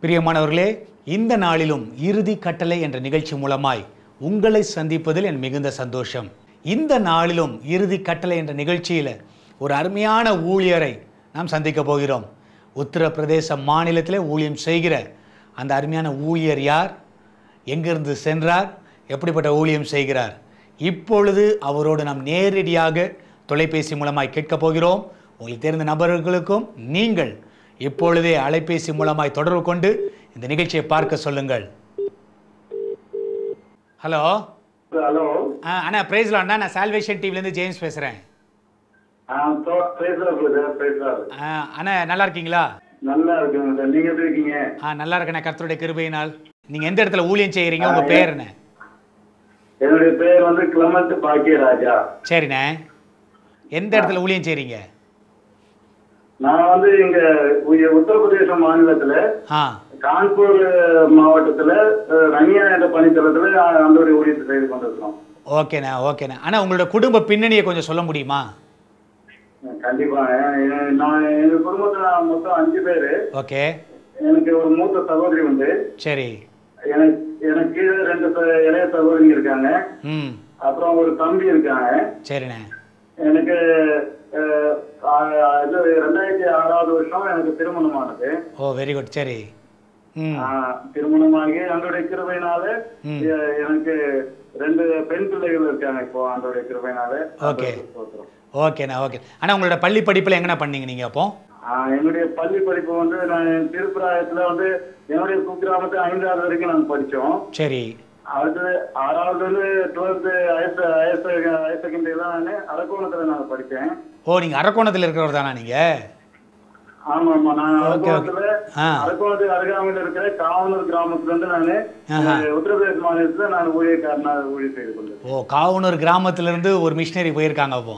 பிரியமானவர்களே இந்த நாளிலும் இறுதி கட்டளை என்ற நிகழ்ச்சி மூலமாய் உங்களை சந்திப்பதில் என் மிகுந்த சந்தோஷம் இந்த நாளிலும் இறுதி கட்டளை என்ற நிகழ்ச்சியில் ஒரு அருமையான ஊழியரை நாம் சந்திக்க போகிறோம் உத்தரப்பிரதேச மாநிலத்திலே ஊழியம் செய்கிற அந்த அருமையான ஊழியர் யார் எங்கிருந்து சென்றார் எப்படிப்பட்ட ஊழியம் செய்கிறார் இப்பொழுது அவரோடு நாம் நேரடியாக தொலைபேசி மூலமாய் கேட்கப் போகிறோம் உங்களுக்கு தெரிந்த நபர்களுக்கும் நீங்கள் இப்பொழுதே அலைபேசி மூலமாய் தொடர்பு கொண்டு இந்த நிகழ்ச்சியை பார்க்க சொல்லுங்கள் ஹலோ ஹலோ அண்ணா பிரைஸ்லாண்டா நான் சால்வேஷன் டிவிலேருந்து ஜேம்ஸ் பேசுகிறேன் பேசுறாரு பேசுறாரு அண்ணா நல்லா இருக்கீங்களா நல்லா இருக்குங்க சார் நீங்க எப்படி இருக்கீங்க ஆ நல்லா இருக்கேண்ணா கர்த்தருடைய கிருபையினால் நீங்கள் எந்த இடத்துல ஊழியம் செய்கிறீங்க உங்கள் பேர் என்ன என்னுடைய பேர் வந்து கிளமண்ட் பாக்கியராஜா சரிண்ணே எந்த இடத்துல ஊழியம் செய்கிறீங்க நான் வந்து இங்க உய- உத்தரப்பிரதேச மாநிலத்துல ஆ கான்பூர் மாவட்டத்துல அஹ், ரன்யா என்ற பணித்தளத்துல அந்தோடைய ஊழியத்தை செய்து கொண்டிருக்கிறோம் ஓகேண்ணா ஓகேண்ணா அண்ணா உங்களோட குடும்ப பின்னணியை கொஞ்சம் சொல்ல முடியுமா கண்டிப்பா எ- நான் எங்க குடும்பத்துல மொத்தம் அஞ்சு பேரு ஓகே எனக்கு ஒரு மூத்த சகோதரி உண்டு சரி எனக்கு எனக்கு கீழே ரெண்டு ச- இளைய சகோதரிங்க இருக்காங்க ம் அப்புறம் ஒரு தம்பி இருக்காங்க சரிண்ணே எனக்கு அஹ், ஆ- இது ரெண்டாயிரத்தி ஆறாவது வருஷம் எனக்கு திருமணமானது ஓ வெரி குட் சரி ம் ஆ, திருமணமாகி அந்தோடைய கிருபையினால ம். எ- எனக்கு ரெண்டு பெண் பிள்ளைகள் இருக்காங்க இப்போ அந்தோடைய கிருபையினால Okay. அந்தோடைய ஸ்தோத்திரம். ஓகேண்ணா ஓகே அண்ணா உங்களோட பள்ளி படிப்பில் எங்கண்ணா பண்ணீங்க நீங்கள் அப்போ ஆ, என்னுடைய பள்ளி படிப்பு வந்து நான் திருப்புராயத்துல வந்து என்னுடைய குக்கிராமத்து ஐந்தாவது வரைக்கும் நாங்க படிச்சோம் சரி அடுத்து ஆறாவது வந்து twelfth higher higher higher secondary எல்லாம் நான் அரக்கோணத்துல நான் படிச்சேன் ஓ நீங்கள் அரக்கோணத்தில் இருக்கிறவர் தானா நீங்கள் ஆமா ஆமா நான் Okay, okay. அரக்கோணத்துல ஆ அரக்கோணத்துக்கு அருகாமையில் இருக்கிற காவலூர் கிராமத்துல இருந்து நானு ஆஹா. அஹ், உத்தரப்பிரதேச மாநிலத்துல நான் ஊழியக்காரனாக ஊழியர் செய்து கொண்டேன் ஓ காவனூர் கிராமத்திலேருந்து ஒரு மிஷினரி போயிருக்காங்க அப்போ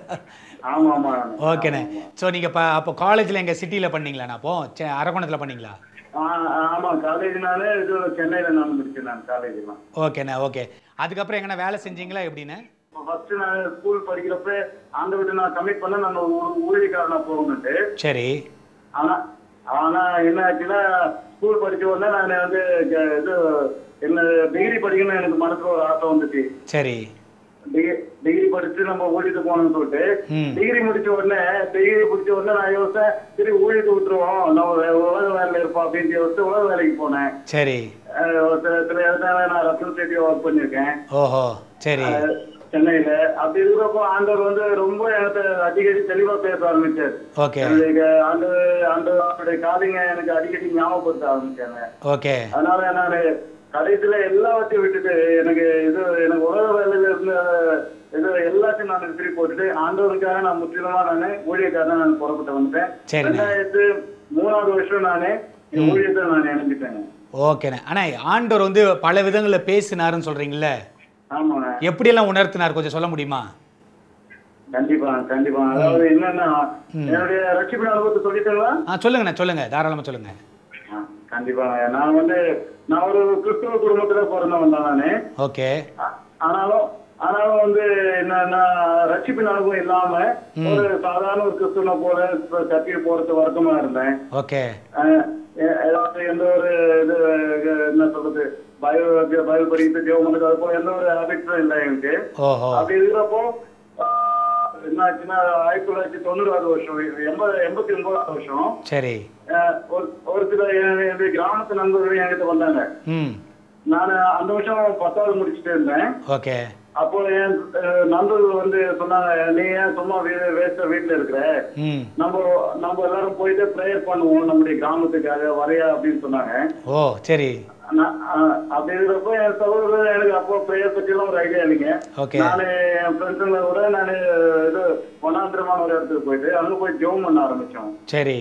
ஆமா ஆமா ஓகேண்ணே ஸோ நீங்கள் இப்போ அப்போ காலேஜில் எங்கள் சிட்டியில் பண்ணீங்களாண்ணா அப்போ சே அரக்கோணத்தில் பண்ணீங்களா ஆ, ஆமா காலேஜ் நானு இது சென்னையில நான் முடிச்சேன் நான் காலேஜ் எல்லாம் ஓகேண்ணே ஓகே அதுக்கப்புறம் எங்கண்ணா வேலை செஞ்சீங்களா எப்படிண்ணே ஃபர்ஸ்ட் நான் ஸ்கூல் படிக்கிறப்ப ஆண்ட விட்டு நான் கமிட் பண்ண நான் ஒரு ஊ- ஊழியக்காரனா போகணுன்ட்டு சரி ஆனா ஆனா என்ன ஆச்சுன்னா ஸ்கூல் படிச்ச உடனே நான் வந்து க- இது என்ன டிகிரி படிக்கணும்னு எனக்கு மனசுல ஒரு ஆசை வந்துச்சு சரி டிகிரி டிகிரி படிச்சு நம்ம ஊழியத்துக்கு போகணும்னு சொல்லிட்டு ம் டிகிரி முடிச்ச உடனே டிகிரி முடிச்ச உடனே நான் யோசிச்சேன் சரி ஊழியத்தை விட்டுருவோம் நம்ம வே- உலக வேலையில இருப்போம் அப்படின்னு யோசிச்சு உலக வேலைக்கு போனேன் சரி அஹ் ஒரு சில சில இடத்துல நான் ரெப்ரஸன்டேட்டிவ் ஒர்க் பண்ணியிருக்கேன் ஓஹோ சரி அஹ் சென்னையில அப்படி இருக்கிறப்போ ஆண்டவர் வந்து ரொம்ப எனக்கு அடிக்கடி தெளிவா பேச ஆரம்பிச்சார் ஓகே எனக்கு அந்த அந்த அவருடைய காரியங்க எனக்கு அடிக்கடி ஞாபகப்படுத்த ஆரம்பிச்சாங்க ஓகே அதனால நான் கடைசியில எல்லாத்தையும் விட்டுட்டு எனக்கு இது எனக்கு உலக வேலையில இருந்த இது எல்லாத்தையும் நான் திருப்பி போட்டுட்டு ஆண்டவருக்காக நான் முற்றிலுமா நான் ஊழியக்காரன் நான் புறப்பட்டு வந்துட்டேன் சரிண்ணே. ரெண்டாயிரத்து மூணாவது வருஷம் நானே இந்த ஊழியத்தை நான் இணைஞ்சிட்டேங்க ஓகேண்ணே அண்ணா ஆண்டவர் வந்து பல விதங்களில் பேசினாருன்னு சொல்கிறீங்களே ஆமாங்க எப்படியெல்லாம் உணர்த்தினார் கொஞ்சம் சொல்ல முடியுமா கண்டிப்பா கண்டிப்பா அதாவது என்னன்னா என்னுடைய ரட்சிப்பின் அனுபவத்தை சொல்லிட்டீங்களா ஆ சொல்லுங்கண்ணே சொல்லுங்க தாராளமாக சொல்லுங்க ஆ, கண்டிப்பாங்க நான் வந்து நான் ஒரு கிறிஸ்துவ குடும்பத்துல பிறந்தவன் தான் நானு ஓகே ஆ- ஆனாலும் ஆனாலும் வந்து என்னன்னா ரட்சிப்பின் அனுபவம் இல்லாம ஒரு சாதாரண ஒரு கிறிஸ்துவனை போல சர்ச்சைக்கு போறது வழக்கமா இருந்தேன் ஓகே அஹ் எ- ஏதாவது எந்த ஒரு இது அஹ், என்ன சொல்றது பைபிள் பைபிள் படிக்கிறது ஜெபம் பண்றது அது போல எந்த ஒரு ஹேபிட்ஸும் இல்லை எனக்கு ஓஹோ அப்படி இருக்கிறப்போ ஆஹ், என்னாச்சுன்னா ஆயிரத்தி தொள்ளாயிரத்தி தொண்ணூறாவது வருஷம் எண்பது எண்பத்தி ஒன்பதாவது வருஷம் சரி அஹ், ஒரு ஒரு சில என்- என்னுடைய கிராமத்து நண்பர்கள் என்கிட்ட வந்தாங்க ம் நான் அந்த வருஷம் பத்தாவது முடிச்சுட்டு இருந்தேன் ஓகே அப்போ என் அஹ், நண்பர்கள் வந்து சொன்னாங்க நீ ஏன் சும்மா வேஸ்டா வீட்டுல இருக்கிற ம் நம்ம நம்ம எல்லாரும் போயிட்டு ப்ரேயர் பண்ணுவோம் நம்முடைய கிராமத்துக்காக வரையா அப்படின்னு சொன்னாங்க ஓ சரி நான், அஹ், அப்படி இருக்கிறப்போ என் சகோதரர் எனக்கு அப்போ ப்ரேயர் பத்தி எல்லாம் ஒரு ஐடியா இல்லைங்க ஓகே நானு என் ஃப்ரெண்ட்ஸுங்களை கூட நான் இது வனாந்திரமான ஒரு இடத்துக்கு போயிட்டு அங்க போய் ஜோம் பண்ண ஆரம்பிச்சோம் சரி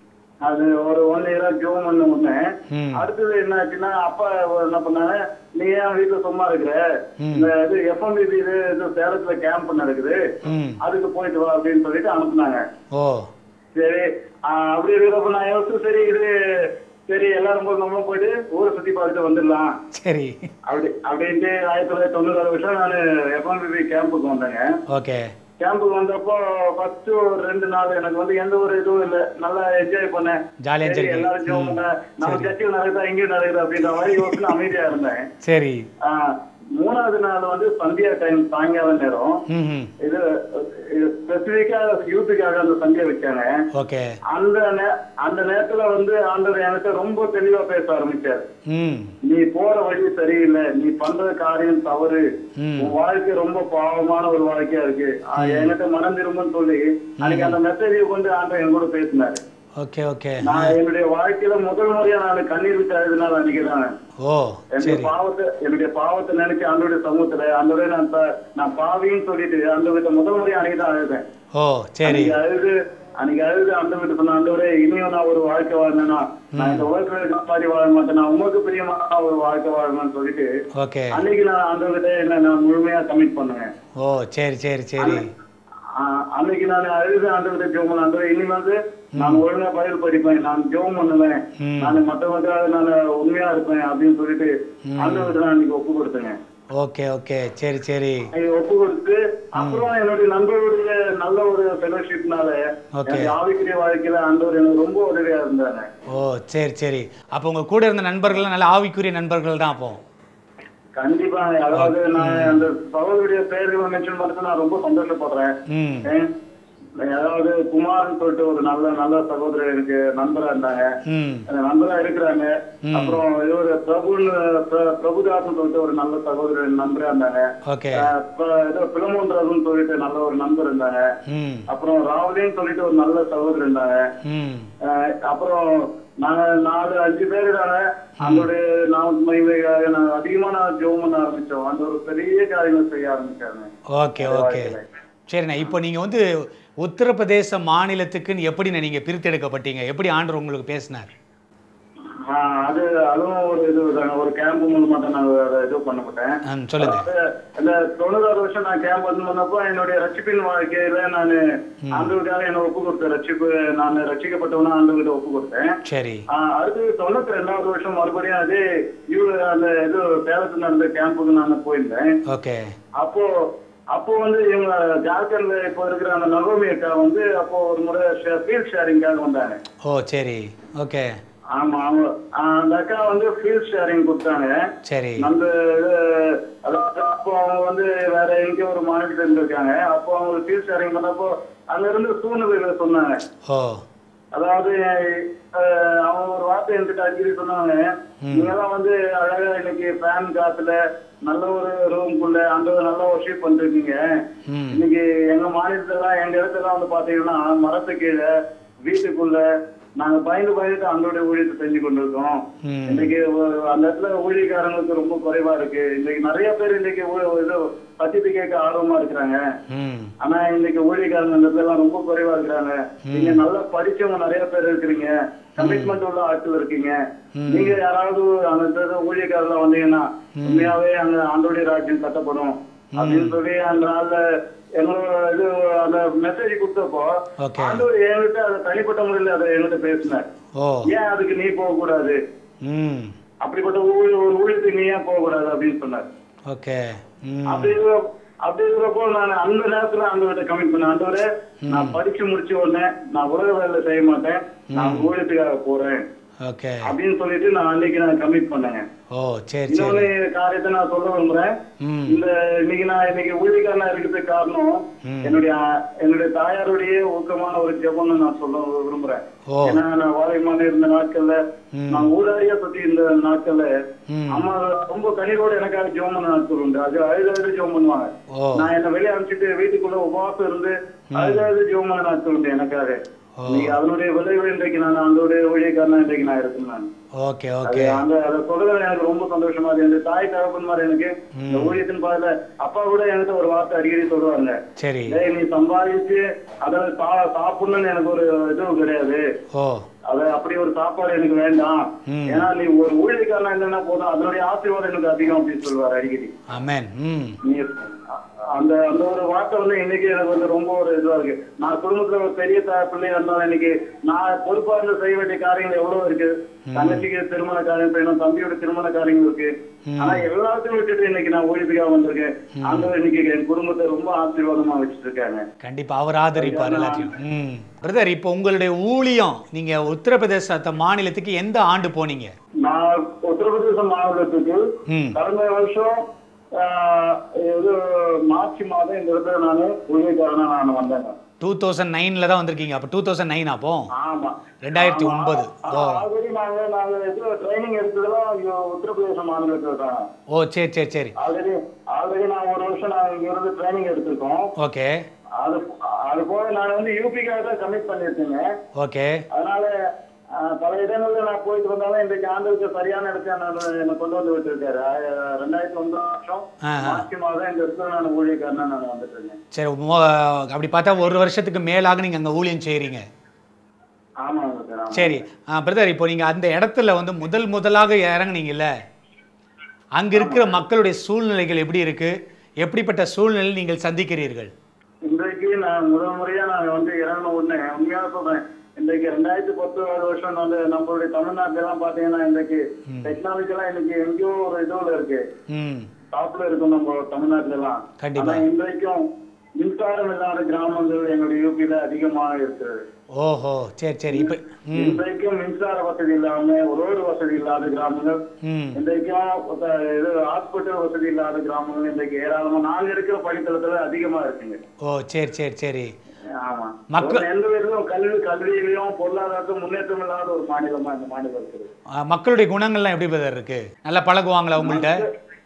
அது ஒரு ஒன் இயரா ஜோம் பண்ண உடனே ம் அடுத்தது என்ன ஆச்சுன்னா அப்பா என்ன பண்ணாங்க நீ ஏன் வீட்டுல சும்மா இருக்கிற ம். இந்த இது எஃப்எம்பிபி இது இது சேலத்துல கேம்ப் நடக்குது ம் அதுக்கு போயிட்டு வா அப்படின்னு சொல்லிட்டு அனுப்புனாங்க ஓ சரி ஆஹ் அப்படி இருக்கிறப்ப நான் யோசிச்சு சரி இது சரி எல்லாரும் போய் நம்மளும் போயிட்டு ஊரை சுத்தி பார்த்துட்டு வந்துடலாம் சரி அப்படி அப்படின்ட்டு ஆயிரத்தி தொள்ளாயிரத்தி தொண்ணூறாறு வருஷம் நான் எஃப்எம்பிபி கேம்புக்கு வந்தேங்க ஓகே கேம்புக்கு வந்தப்போ ஃபர்ஸ்ட் ஒரு ரெண்டு நாள் எனக்கு வந்து எந்த ஒரு இதுவும் இல்ல நல்லா என்ஜாய் பண்ணேன் ஜாலியா சரி, enjoy எல்லாரும் ஜெபம் பண்ணீங்க. பண்ண நம்ம சர்ச்சில் நடக்குதா இங்கேயும் நடக்குது அப்படின்ற மாதிரி யோசனை அமைதியா இருந்தேன் சரி ஆஹ், மூணாவது நாள் வந்து சந்தியா டைம் சாயங்கால நேரம் ம் ம் இது ஸ்பெசிபிக்கா யூத்துக்காக அந்த சந்தியா வச்சாங்க ஓகே அந்த நே- அந்த நேரத்துல வந்து ஆண்டவர் என்கிட்ட ரொம்ப தெளிவா பேச ஆரம்பிச்சாரு ம் நீ போற வழி சரியில்லை நீ பண்ற காரியம் தவறு ம். உன் வாழ்க்கை ரொம்ப பாவமான ஒரு வாழ்க்கையா இருக்கு ஆஹ் என்கிட்ட மனம் திரும்புன்னு சொல்லி அன்னைக்கு அந்த மெசேஜை கொண்டு ஆண்டவர் என் கூட பேசினாரு ஓகே ஓகே நான் என்னுடைய வாழ்க்கையில முதல் முறையா நான் கண்ணீர் விட்டு அழுதுனால அன்னைக்கு தான் ஓ என்னுடைய சரி பாவத்தை என்னுடைய பாவத்தை நினைச்சு ஆண்டோடைய சமூகத்துல ஆண்டோடைய நான் ப- நான் பாவின்னு சொல்லிட்டு அந்த வீட்டை முதல் முறையா அன்னைக்கு தான் அழுதேன் ஓ சரி அன்னைக்கு அழுது அன்னைக்கு அழுது அந்த வீட்டு சொன்ன ஆண்டவரே இனியும் நான் ஒரு வாழ்க்கை வாழ்ந்தேனா நான் இந்த உலகத்துல இருக்கிற மாதிரி வாழ மாட்டேன் நான் உமக்கு பிரியமான ஒரு வாழ்க்கை வாழணும்னு சொல்லிட்டு ஓகே அன்னைக்கு நான் ஆண்டவர்கிட்ட என்ன நான் முழுமையா கமிட் பண்ணுவேன் ஓ சரி சரி சரி ஆஹ் அன்னைக்கு நான் அழுது ஆண்டவர்கிட்ட ஜெபம் பண்ண ஆண்டவரே இனி வந்து நான் ஒழுங்கா பைபிள் படிப்பேன் நான் ஜெபம் பண்ணுவேன் ம். நான் மற்றவங்களுக்காக நான் உண்மையா இருப்பேன் அப்படின்னு சொல்லிட்டு ஆண்டவர்கிட்ட நான் அன்னைக்கு ஒப்பு கொடுத்தேங்க ஓகே ஓகே சரி சரி அன்னைக்கு ஒப்பு கொடுத்து அப்புறம் என்னுடைய நண்பர்களுடைய நல்ல ஒரு ஃபெலோஷிப்னால Okay. எனக்கு ஆவிக்குரிய வாழ்க்கையில ஆண்டவர் எனக்கு ரொம்ப உதவியா இருந்தாங்க ஓ சரி சரி அப்போ உங்க கூட இருந்த நண்பர்கள் நல்ல ஆவிக்குரிய நண்பர்கள் தான் அப்போ கண்டிப்பா அதாவது நான் அந்த சகோதரிய பெயர்களை மென்ஷன் பண்ணது நான் ரொம்ப சந்தோஷப்படுறேன் ம் ஏன்? அதாவது குமார்னு சொல்லிட்டு ஒரு நல்ல நல்ல சகோதரர் எனக்கு நண்பரா இருந்தாங்க ம் அந்த நண்பரா இருக்கிறாங்க ம். அப்புறம் இவர் பிரபுன்னு பிர- பிரபுதாஸ்னு சொல்லிட்டு ஒரு நல்ல சகோதரர் நண்பரா இருந்தாங்க ஓகே அஹ் இப்ப ஏதோ பிலமோன்றதுன்னு சொல்லிட்டு நல்ல ஒரு நண்பர் இருந்தாங்க ம் அப்புறம் ராவலின்னு சொல்லிட்டு ஒரு நல்ல சகோதரர் இருந்தாங்க ம் அஹ் அப்புறம் நாங்க நாலு அஞ்சு பேர் தாங்க அதோடைய நாம மகிமைக்காக நான் அதிகமா நான் ஜெபம் பண்ண ஆரம்பிச்சோம் அந்த ஒரு பெரிய காரியங்கள் செய்ய ஆரம்பிச்சாங்க ஓகே ஓகே சரிண்ணா இப்போ நீங்கள் வந்து உத்தரப்பிரதேச மாநிலத்துக்குன்னு எப்படிண்ணா நீங்கள் பிரித்தெடுக்கப்பட்டீங்க எப்படி ஆண்டவர் உங்களுக்கு பேசினார் ஆஹ் அது அதுவும் ஒரு இது தாங்க ஒரு கேம்ப் மூலமா தான் நான் அதை இது பண்ணப்பட்டேன் ம் சொல்லுங்க அதாவது, இந்த தொண்ணூறாறு வருஷம் நான் கேம்ப் வந்து பண்ணப்போ என்னுடைய ரட்சிப்பின் வாழ்க்கையில நான் ஆண்டவருக்காக என்ன ஒப்பு கொடுத்தேன் ரட்சிப்பு நான் ரட்சிக்கப்பட்டவனா ஆண்டவர்கிட்ட ஒப்பு கொடுத்தேன் சரி ஆஹ் அடுத்து தொண்ணூத்தி ரெண்டாவது வருஷம் மறுபடியும் அதே இவரு அந்த இது சேலத்துல நடந்த கேம்புக்கு நான் போயிருந்தேன் ஓகே அப்போ அப்போ வந்து இவங்க ஜார்க்கண்ட்ல இப்போ இருக்கிற அந்த நகோமி அக்கா வந்து அப்போ ஒரு முறை ஃபீல்ட் ஷேரிங்காக வந்தாங்க ஓ சரி ஓகே ஆமா அவங்க ஆஹ் அந்த அக்கா வந்து ஃபீல்ட் ஷேரிங் கொடுத்தாங்க சரி அந்த இது, அதாவது அப்போ அவங்க வந்து வேற எங்கேயோ ஒரு மாநிலத்துல இருந்திருக்காங்க அப்போ அவங்க ஃபீல்ட் ஷேரிங் பண்ணப்போ அங்க இருந்து சூழ்நிலைகளை சொன்னாங்க ஓ அதாவது அஹ், அவங்க ஒரு வார்த்தை என்கிட்ட அடிக்கடி சொன்னாங்க நீங்கெல்லாம் வந்து அழகா இன்னைக்கு ஃபேன் காத்துல நல்ல ஒரு ரூம்குள்ள அந்த நல்ல ஒர்ஷிப் பண்ணிருக்கீங்க ம் இன்னைக்கு எங்க மாநிலத்துல எங்க இடத்துல வந்து பாத்தீங்கன்னா மரத்து கீழே வீட்டுக்குள்ள நாங்க பயந்து பயந்துட்டு அந்தோடைய ஊழியத்தை செஞ்சு கொண்டிருக்கோம் ம் இன்னைக்கு ஒரு- அந்த இடத்துல ஊழியக்காரங்களுக்கு ரொம்ப குறைவா இருக்கு இன்னைக்கு நிறைய பேர் இன்னைக்கு ஊ- இது சத்தியத்தை கேட்க ஆர்வமா இருக்கிறாங்க ம் ஆனா இன்னைக்கு ஊழியக்காரங்க இந்த இடத்துல எல்லாம் ரொம்ப குறைவா இருக்கிறாங்க நீங்க நல்லா படிச்சவங்க நிறைய பேர் இருக்கிறீங்க கமிட்மெண்ட் உள்ள ஆட்கள் இருக்கீங்க நீங்க யாராவது அந்த இடத்துல ஊழியக்காரர்ல வந்தீங்கன்னா உண்மையாவே அங்க ஆண்டோடைய ராஜ்யம் கட்டப்படும் அப்படின்னு சொல்லி அந்த நாள்ல எங்களோட இது அந்த மெசேஜ் கொடுத்தப்போ ஓகே ஆண்டவர் என்கிட்ட அதை தனிப்பட்ட முறையில் அதை என்கிட்ட பேசினார் ஓ ஏன் அதுக்கு நீ போக கூடாது ம் அப்படிப்பட்ட ஊழி ஒரு ஊழியத்துக்கு நீ ஏன் போக கூடாது அப்படின்னு சொன்னார் ஓகே ம் அப்படி இருக்கிற- அப்படி இருக்கிறப்போ நான் அந்த நேரத்துல ஆண்டவர்கிட்ட கமிட் பண்ணேன் ஆண்டவரே நான் படிச்சு முடிச்ச உடனே நான் உலக வேலை செய்ய மாட்டேன் நான் ஊழியத்துக்காக போறேன் ஓகே அப்படின்னு சொல்லிட்டு நான் அன்னைக்கு நான் கமிட் பண்ணேங்க ஓ சரி சரி இன்னொன்னு காரியத்தை நான் சொல்ல விரும்புறேன் ம் இந்த இன்னைக்கு நான் இன்னைக்கு ஊழியக்காரனா இருக்கிறதுக்கு காரணம் ம். என்னுடைய என்னுடைய தாயாருடைய ஊக்கமான ஒரு ஜெபம்னு நான் சொல்ல விரும்புறேன் ஓ ஏன்னா நான் வாழைமான இருந்த நாட்கள்ல ம். நான் ஊராரியா சுத்தி இருந்த நாட்கள்ல ம் அம்மா ரொம்ப கண்ணீரோட எனக்காக ஜெபம் பண்ண நாட்கள் உண்டு அது அழுது அழுது ஜெபம் பண்ணுவாங்க ஓ நான் என்ன வெளியே அனுப்பிச்சிட்டு வீட்டுக்குள்ள உபவாசம் இருந்து அழுது அழுது ஜெபம் பண்ண நாட்கள் உண்டு எனக்காக ஓ. இன்னைக்கு அதனுடைய விளைவு இன்றைக்கு நான் அந்த ஊழியக்காரனா இன்றைக்கு நான் இருக்கேன் நான் ஓகே அது ஓகே அந்த அதை சொல்றது எனக்கு ரொம்ப சந்தோஷமா இருக்கு இந்த தாய் தகப்பன்மார் எனக்கு இந்த ஊழியத்தின் பாதையில அப்பா கூட என்கிட்ட ஒரு வார்த்தை அடிக்கடி சொல்லுவாங்க சரி டேய் நீ சம்பாதிச்சு அதை சா- சாப்பிடணும்னு எனக்கு ஒரு இதுவும் கிடையாது ஓ அத அப்படி ஒரு சாப்பாடு எனக்கு வேண்டாம் ம். ஏன்னா நீ ஒரு ஊழியக்காரனா இல்லைன்னா போதும் அதனுடைய ஆசீர்வாதம் எனக்கு அதிகம் அப்படின்னு சொல்லுவாரு அடிக்கடி அமேன் ம் நீ அந்த அந்த ஒரு வார்த்தை வந்து இன்னைக்கு எனக்கு வந்து ரொம்ப ஒரு இதுவா இருக்கு நான் குடும்பத்துல ஒரு பெரிய த- பிள்ளையா இருந்தாலும் இன்னைக்கு நான் பொறுப்பா இருந்து செய்ய வேண்டிய காரியங்கள் எவ்வளவு இருக்கு தங்கச்சிக்கு திருமண காரியம் செய்யணும் தம்பியோட திருமண காரியங்கள் இருக்கு ஆனா எல்லாத்தையும் விட்டுட்டு இன்னைக்கு நான் ஊழியத்துக்காக வந்திருக்கேன் அந்த இன்னைக்கு என் குடும்பத்தை ரொம்ப ஆசீர்வாதமா வச்சுட்டு இருக்காங்க கண்டிப்பா அவர் ஆதரிப்பார் எல்லாத்தையும் ம் பிரதர் இப்போ உங்களுடைய ஊழியம் நீங்க உத்தரப்பிரதேச மாநிலத்துக்கு எந்த ஆண்டு போனீங்க நான் உத்தரப்பிரதேச மாநிலத்துக்கு ம் கடந்த வருஷம் ஆஹ், இது மார்ச் மாதம் இந்த இடத்துல நான் ஊழியக்காரனா நான் வந்தேங்க டூ தௌசண்ட் நைன்ல தான் வந்திருக்கீங்க அப்போ டூ தௌசண்ட் நைன் அப்போ ஆமா ரெண்டாயிரத்தி ஒன்பது ஓ ஆல்ரெடி நாங்க நாங்க இது ட்ரைனிங் எடுத்ததெல்லாம் இங்க உத்தரப்பிரதேச மாநிலத்துல தான் ஓ சரி சரி சரி ஆல்ரெடி ஆல்ரெடி நான் ஒரு வருஷம் நான் இங்க இருந்து ட்ரைனிங் எடுத்திருக்கோம் ஓகே அது அது போக நான் வந்து யூபிக்காக தான் கமிட் பண்ணியிருக்கேங்க ஓகே அதனால ஆஹ், பல இடங்கள்ல நான் போயிட்டு வந்தாலும் இன்றைக்கு ஆண்டுக்கு சரியான இடத்துல நான் என்னை கொண்டு வந்து விட்டுருக்காரு ஆஹ், ரெண்டாயிரத்தி ஒன்பது வருஷம் ஆஹா. மார்ச் மாதம் இந்த இடத்துல நான் ஊழியக்காரனா நான் வந்துட்டு இருக்கேன் சரி மோ- அப்படி பார்த்தா ஒரு வருஷத்துக்கு மேலாக நீங்க அங்க ஊழியம் செய்றீங்க ஆமாங்க சார் ஆமா. சரி பிரதர் இப்போ நீங்க அந்த இடத்துல வந்து முதல் முதலாக இறங்குனீங்கல்ல அங்க இருக்கிற மக்களுடைய சூழ்நிலைகள் எப்படி இருக்கு எப்படிப்பட்ட சூழ்நிலை நீங்கள் சந்திக்கிறீர்கள் இன்றைக்கு நான் முதல் முறையா நான் வந்து இறங்கின உடனே உண்மையா சொல்றேன் இன்றைக்கு ரெண்டாயிரத்தி பத்தாவது வருஷம் வந்து நம்மளுடைய தமிழ்நாட்டுல எல்லாம் பாத்தீங்கன்னா இன்றைக்கு டெக்னாலஜி எல்லாம் இன்னைக்கு எங்கேயோ ஒரு இதுல இருக்கு ம் டாப்ல இருக்கும் நம்ம தமிழ்நாட்டுல எல்லாம் கண்டிப்பா. ஆனா இன்றைக்கும் மின்சாரம் இல்லாத கிராமங்கள் எங்களுடைய யூபியில அதிகமாக இருக்குது ஓஹோ சரி சரி இப்போ ம் இன்றைக்கும் மின்சார வசதி இல்லாம ரோடு வசதி இல்லாத கிராமங்கள் ம் இன்றைக்கும் ஒத்த- இது ஹாஸ்பிட்டல் வசதி இல்லாத கிராமங்கள் இன்றைக்கு ஏராளமா நாங்க இருக்கிற படித்தளத்துல அதிகமா இருக்குங்க ஓ சரி சரி சரி ஆமா மக்கள்- ஒரு எந்த விதத்திலும் கல்வி கல்வியிலையும் பொருளாதாரத்தும் முன்னேற்றம் இல்லாத ஒரு மாநிலமா இந்த மாநிலம் இருக்குது ஆ, மக்களுடைய குணங்கள்லாம் எப்படி பிரதர் இருக்கு நல்லா பழகுவாங்களா உங்கள்கிட்ட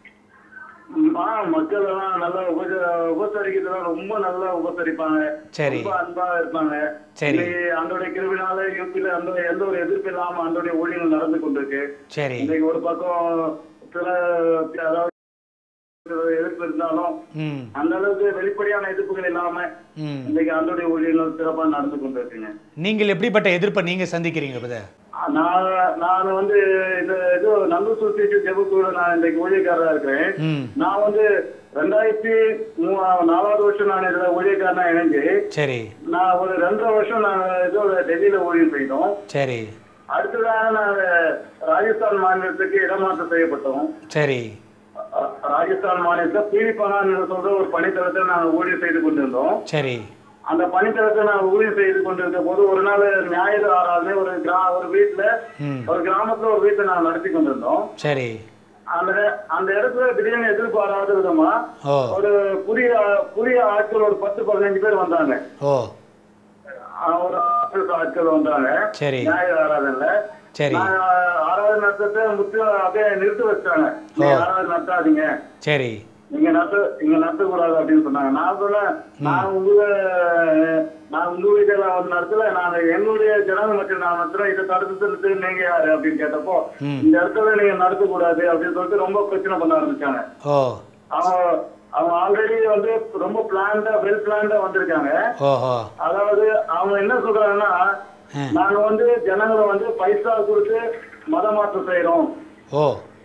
ம், ஆ, மக்கள் எல்லாம் நல்லா உபச உபசரிக்கிறதுலாம் ரொம்ப நல்லா உபசரிப்பாங்க சரி. ரொம்ப அன்பா இருப்பாங்க சரி. இன்னைக்கு ஆண்டோடைய கிருபினால யூபியில அந்த எந்த ஒரு எதிர்ப்பு இல்லாம ஆண்டோடைய ஊழியங்கள் நடந்து கொண்டிருக்கு சரி இன்னைக்கு ஒரு பக்கம் சில அதாவது எதிர்ப்பு இருந்தாலும் ம் அந்த அளவுக்கு வெளிப்படையான எதிர்ப்புகள் இல்லாம ம் இன்னைக்கு ஆண்டோடைய ஊழியங்கள் சிறப்பா நடந்து கொண்டிருக்குங்க நீங்கள் எப்படிப்பட்ட எதிர்ப்பை நீங்க சந்திக்கிறீங்க பிரதர் நான் நான் வந்து இந்த இது நல்லூர் சுசேஷி ஜெபக்கூட நான் இன்றைக்கு ஊழியக்காரரா இருக்கிறேன் ம் நான் வந்து ரெண்டாயிரத்தி மூ- நாலாவது வருஷம் நான் இதுல ஊழியக்காரனா இணைஞ்சு சரி நான் ஒரு ரெண்டரை வருஷம் நான் இதோட டெல்லியில ஊழியம் செய்தோம் சரி அடுத்ததாக நாங்க ராஜஸ்தான் மாநிலத்துக்கு இடமாற்றம் செய்யப்பட்டோம் சரி அ- ராஜஸ்தான் மாநிலத்துல பீலிப்பகான் சொல்ற ஒரு பணித்தளத்தை நாங்க ஊழியம் செய்து கொண்டிருந்தோம் சரி அந்த பணித்தளத்தை நான் ஊழியம் செய்து கொண்டிருந்த போது ஒரு நாள் ஞாயிறு ஆறாவது ஒரு கிரா ஒரு வீட்டுல ம் ஒரு கிராமத்துல ஒரு வீட்டை நாங்க நடத்தி கொண்டிருந்தோம் சரி அந்த அந்த இடத்துல திடீர்னு எதிர்பாராத விதமா ஓ ஒரு புதிய புதிய ஆட்கள் ஒரு பத்து பதினஞ்சு பேர் வந்தாங்க ஓ ஆஹ் ஒரு ஆட்கள் ஆட்கள் வந்தாங்க சரி ஞாயிறு ஆராதனைல சரி நான் ஆறாவது நடத்தத்தை முற்றிலும் அப்படியே நிறுத்தி வச்சிட்டாங்க நீங்க ஆறாவது நடத்தாதீங்க சரி நீங்க நடத்த நீங்க நடத்தக்கூடாது அப்படின்னு சொன்னாங்க நான் சொன்னேன் நான் உங்க நான் உங்க வீட்டுல வந்து நடத்தல நான் என்னுடைய ஜனங்க மட்டும் நான் நடத்துறேன் இதை தடுத்து நீங்க யாரு அப்படின்னு கேட்டப்போ ம். இந்த இடத்துல நீங்க நடத்தக்கூடாது அப்படின்னு சொல்லிட்டு ரொம்ப பிரச்சனை பண்ண ஆரம்பிச்சாங்க ஓ அவங்க அவங்க ஆல்ரெடி வந்து ரொம்ப பிளான்டா வெல் பிளான்டா வந்திருக்காங்க ஓஹோ அதாவது அவங்க என்ன சொல்றாங்கன்னா ஆ. நாங்க வந்து ஜனங்களை வந்து பைசா கொடுத்து மத மாற்றம் செய்யறோம் ஓ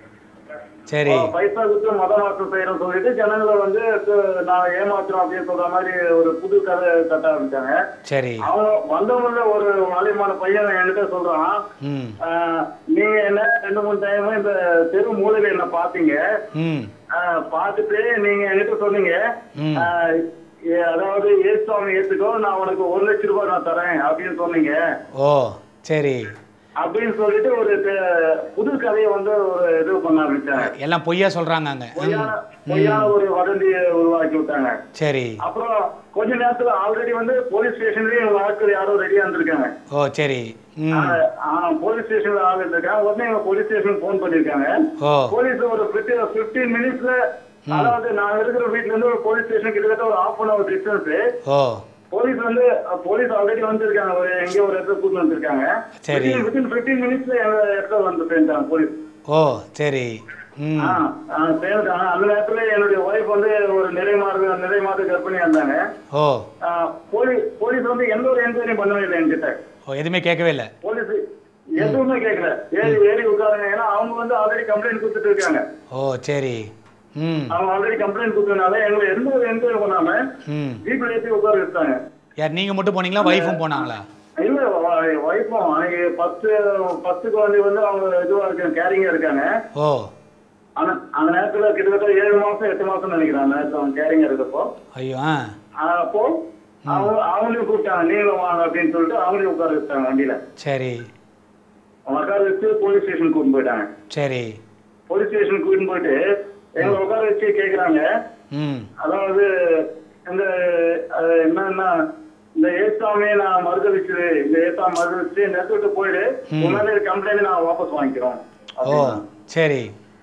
சரி பைசா கொடுத்து மத மாற்றம் செய்யறோம் சொல்லிட்டு ஜனங்களை வந்து து- நான் ஏமாத்துறோம் அப்படின்னு சொல்ற மாதிரி ஒரு புது கதை கட்ட ஆரம்பிச்சாங்க சரி அவங்க வந்தவங்கள ஒரு வாலியமான பையன் என்கிட்ட சொல்றான் ம் ஆஹ், நீங்க என்ன ரெண்டு மூணு டைம் இந்த தெரு மூலையில என்ன பாத்தீங்க ம் ஆஹ், பார்த்துட்டு நீங்க என்கிட்ட சொன்னீங்க ம். ஆஹ், ஏ- அதாவது ஏசுவாமி ஏத்துக்கோ நான் உனக்கு ஒரு லட்சம் ரூபாய் நான் தரேன் அப்படின்னு சொன்னீங்க ஓ சரி அப்படின்னு சொல்லிட்டு ஒரு தெ- புது கதையை வந்து ஒரு இது பண்ண ஆரம்பிச்சாங்க எல்லாம் பொய்யா சொல்றாங்க அங்க ம் பொய்யான பொய்யான ஒரு வதந்தியை உருவாக்கி விட்டாங்க சரி அப்புறம் கொஞ்ச நேரத்துல ஆல்ரெடி வந்து போலீஸ் ஸ்டேஷன்லயும் இவங்க ஆட்கள் யாரோ ரெடியா இருந்திருக்காங்க ஓ சரி ம் போலீஸ் ஸ்டேஷன்ல ஆள் இருந்திருக்காங்க உடனே இவங்க போலீஸ் ஸ்டேஷன் போன் பண்ணிருக்காங்க ஓ போலீஸ் ஒரு பிப்டீன் மினிட்ஸ்ல அதாவது நான் இருக்கிற வீட்ல இருந்து ஒரு போலீஸ் ஸ்டேஷன் கிட்டத்தட்ட ஒரு ஹாஃப் அன் அவர் டிஸ்டன்ஸ் ஓ போலீஸ் வந்து போலீஸ் ஆல்ரெடி வந்திருக்காங்க ஒரு எங்க ஒரு இடத்துல கூட்டு வந்திருக்காங்க சரி. வித்தின் பிப்டீன் மினிட்ஸ்ல எங்க இடத்துல வந்து சேர்ந்தாங்க போலீஸ் ஓ சரி ம் ஆ, ஆ, சேர்ந்துட்டாங்க அந்த நேரத்துல என்னுடைய ஒய்ஃப் வந்து ஒரு நிறை மாத நிறை மாத கர்ப்பிணியா இருந்தாங்க ஓ ஆ, போலீஸ் போலீஸ் வந்து எந்த ஒரு என்கொயரியும் பண்ணவே இல்லை என்கிட்ட ஓ எதுவுமே கேட்கவே இல்லை போலீஸ் எதுவுமே கேட்கல ஏறி ஏறி உட்காருங்க ஏன்னா அவங்க வந்து ஆல்ரெடி கம்ப்ளைண்ட் கொடுத்துட்டு இருக்காங்க ஓ சரி ம் அவங்க ஆல்ரெடி கம்ப்ளைண்ட் கொடுத்ததுனால எங்களை எந்த ஒரு என்கொயரி பண்ணாம ம் ஜீப்ல ஏற்றி உட்கார வச்சுட்டாங்க யார் நீங்கள் மட்டும் போனீங்களா ஒய்ஃபும் போனாங்களா இல்ல ஒய்ஃபும் பத்து பத்து குழந்தை வந்து அவங்க இதுவா இருக்காங்க கேரிங்கா இருக்காங்க ஓ ஆனா அந்த நேரத்துல கிட்டத்தட்ட ஏழு மாசம் எட்டு மாசம் நினைக்கிறேன் அந்த நேரத்துல அவங்க கேரிங்கா இருக்கப்போ ஐயோ ஆ ஆஹ் அப்போ அவங்க அவங்களையும் கூப்பிட்டாங்க நீங்களும் வாங்க அப்படின்னு சொல்லிட்டு அவங்களையும் உட்கார வச்சுட்டாங்க வண்டியில சரி அவங்க உட்கார வச்சு போலீஸ் ஸ்டேஷன் கூட்டிட்டு போயிட்டாங்க சரி போலீஸ் ஸ்டேஷன் கூட்டிட்டு போயிட்டு எங்களை உட்கார வச்சு கேக்குறாங்க ம் அதாவது இந்த அஹ், என்னன்னா இந்த ஏசாமியை நான் மறுதளிச்சு இந்த ஏசா மறுதளிச்சு இந்த இடத்த விட்டு போயிடு உன்னால கம்ப்ளைண்ட் நான் வாபஸ் வாங்கிக்கிறோம் ஓ அப்படின்னா. சரி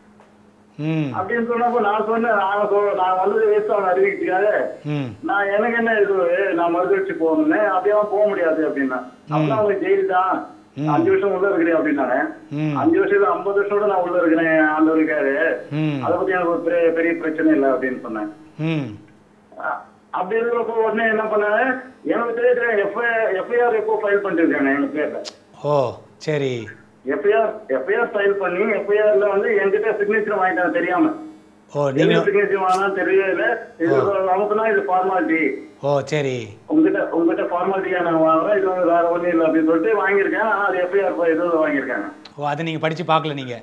ம் அப்படின்னு சொன்னப்போ நான் சொன்னேன் நான் சொ- நான் வந்தது ஏசாமி அறிவிக்கிறதுக்காக ம் நான் எனக்கு என்ன இது நான் மறுதளிச்சு போகணும்னு அப்படியெல்லாம் போக முடியாது அப்படின்னா அப்படின்னா அவங்க ஜெயில் தான் அஞ்சு வருஷம் உள்ள இருக்கிறேன் அப்படின்னாங்க ம் அஞ்சு வருஷத்துல ஐம்பது வருஷத்தோட நான் உள்ள இருக்கிறேன் ஆண்டவருக்காரு ம் அதை பத்தி எனக்கு ஒரு பெரிய பெரிய பிரச்சனை இல்லை அப்படின்னு சொன்னேன் ம் அ- அப்படி இருக்கிறப்போ உடனே என்ன பண்ணாங்க எனக்கு தெரியுது எஃப்ஐஆர் எஃப்ஐஆர் எப்போ ஃபைல் பண்ணிருக்காங்க எங்க பேர்ல ஓ சரி எஃப்ஐஆர் எஃப்ஐஆர் ஃபைல் பண்ணி எஃப்ஐஆர்ல வந்து என்கிட்ட சிக்னேச்சர் வாங்கிட்டாங்க தெரியாம ஓ என்ன நீங்களும் சிக்னேச்சர் வாங்கினா தெரியல இது அமுக்குனா இது ஃபார்மாலிட்டி ஓ சரி உங்ககிட்ட உங்ககிட்ட ஃபார்மாலிட்டியா நான் வாங்குறேன் இது வந்து வேற ஒண்ணும் இல்லை அப்படின்னு சொல்லிட்டு வாங்கியிருக்கேன் ஆனா அது எஃப்ஐஆர் இது வாங்கியிருக்காங்க ஓ அதை நீங்கள் படித்து பார்க்கல நீங்கள்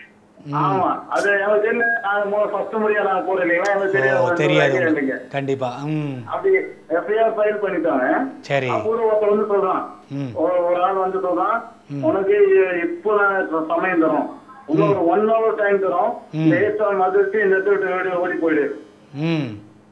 ஆமா அது எனக்கு தெரியும் நான் ஃபர்ஸ்ட் முறையா நான் போறேன் இல்லைங்களா எனக்கு ஓ தெரியாது தெரியாது idea உங்களுக்கு. இல்லைங்க கண்டிப்பா ம் அப்படி எஃப்ஐஆர் ஃபைல் பண்ணிட்டாங்க சரி அப்புறம் ஒருத்தர் வந்து சொல்றான் ம் ஒரு ஒரு ஆள் வந்து சொல்றான் உனக்கு இப்போ நான் சமயம் தரோம் இன்னும் ஒரு ஒன் ஹவர் டைம் தரோம் இந்த ஏசா மதிச்சு இந்த இடத்த விட்டு ஓடி ஓடி போயிடு ம்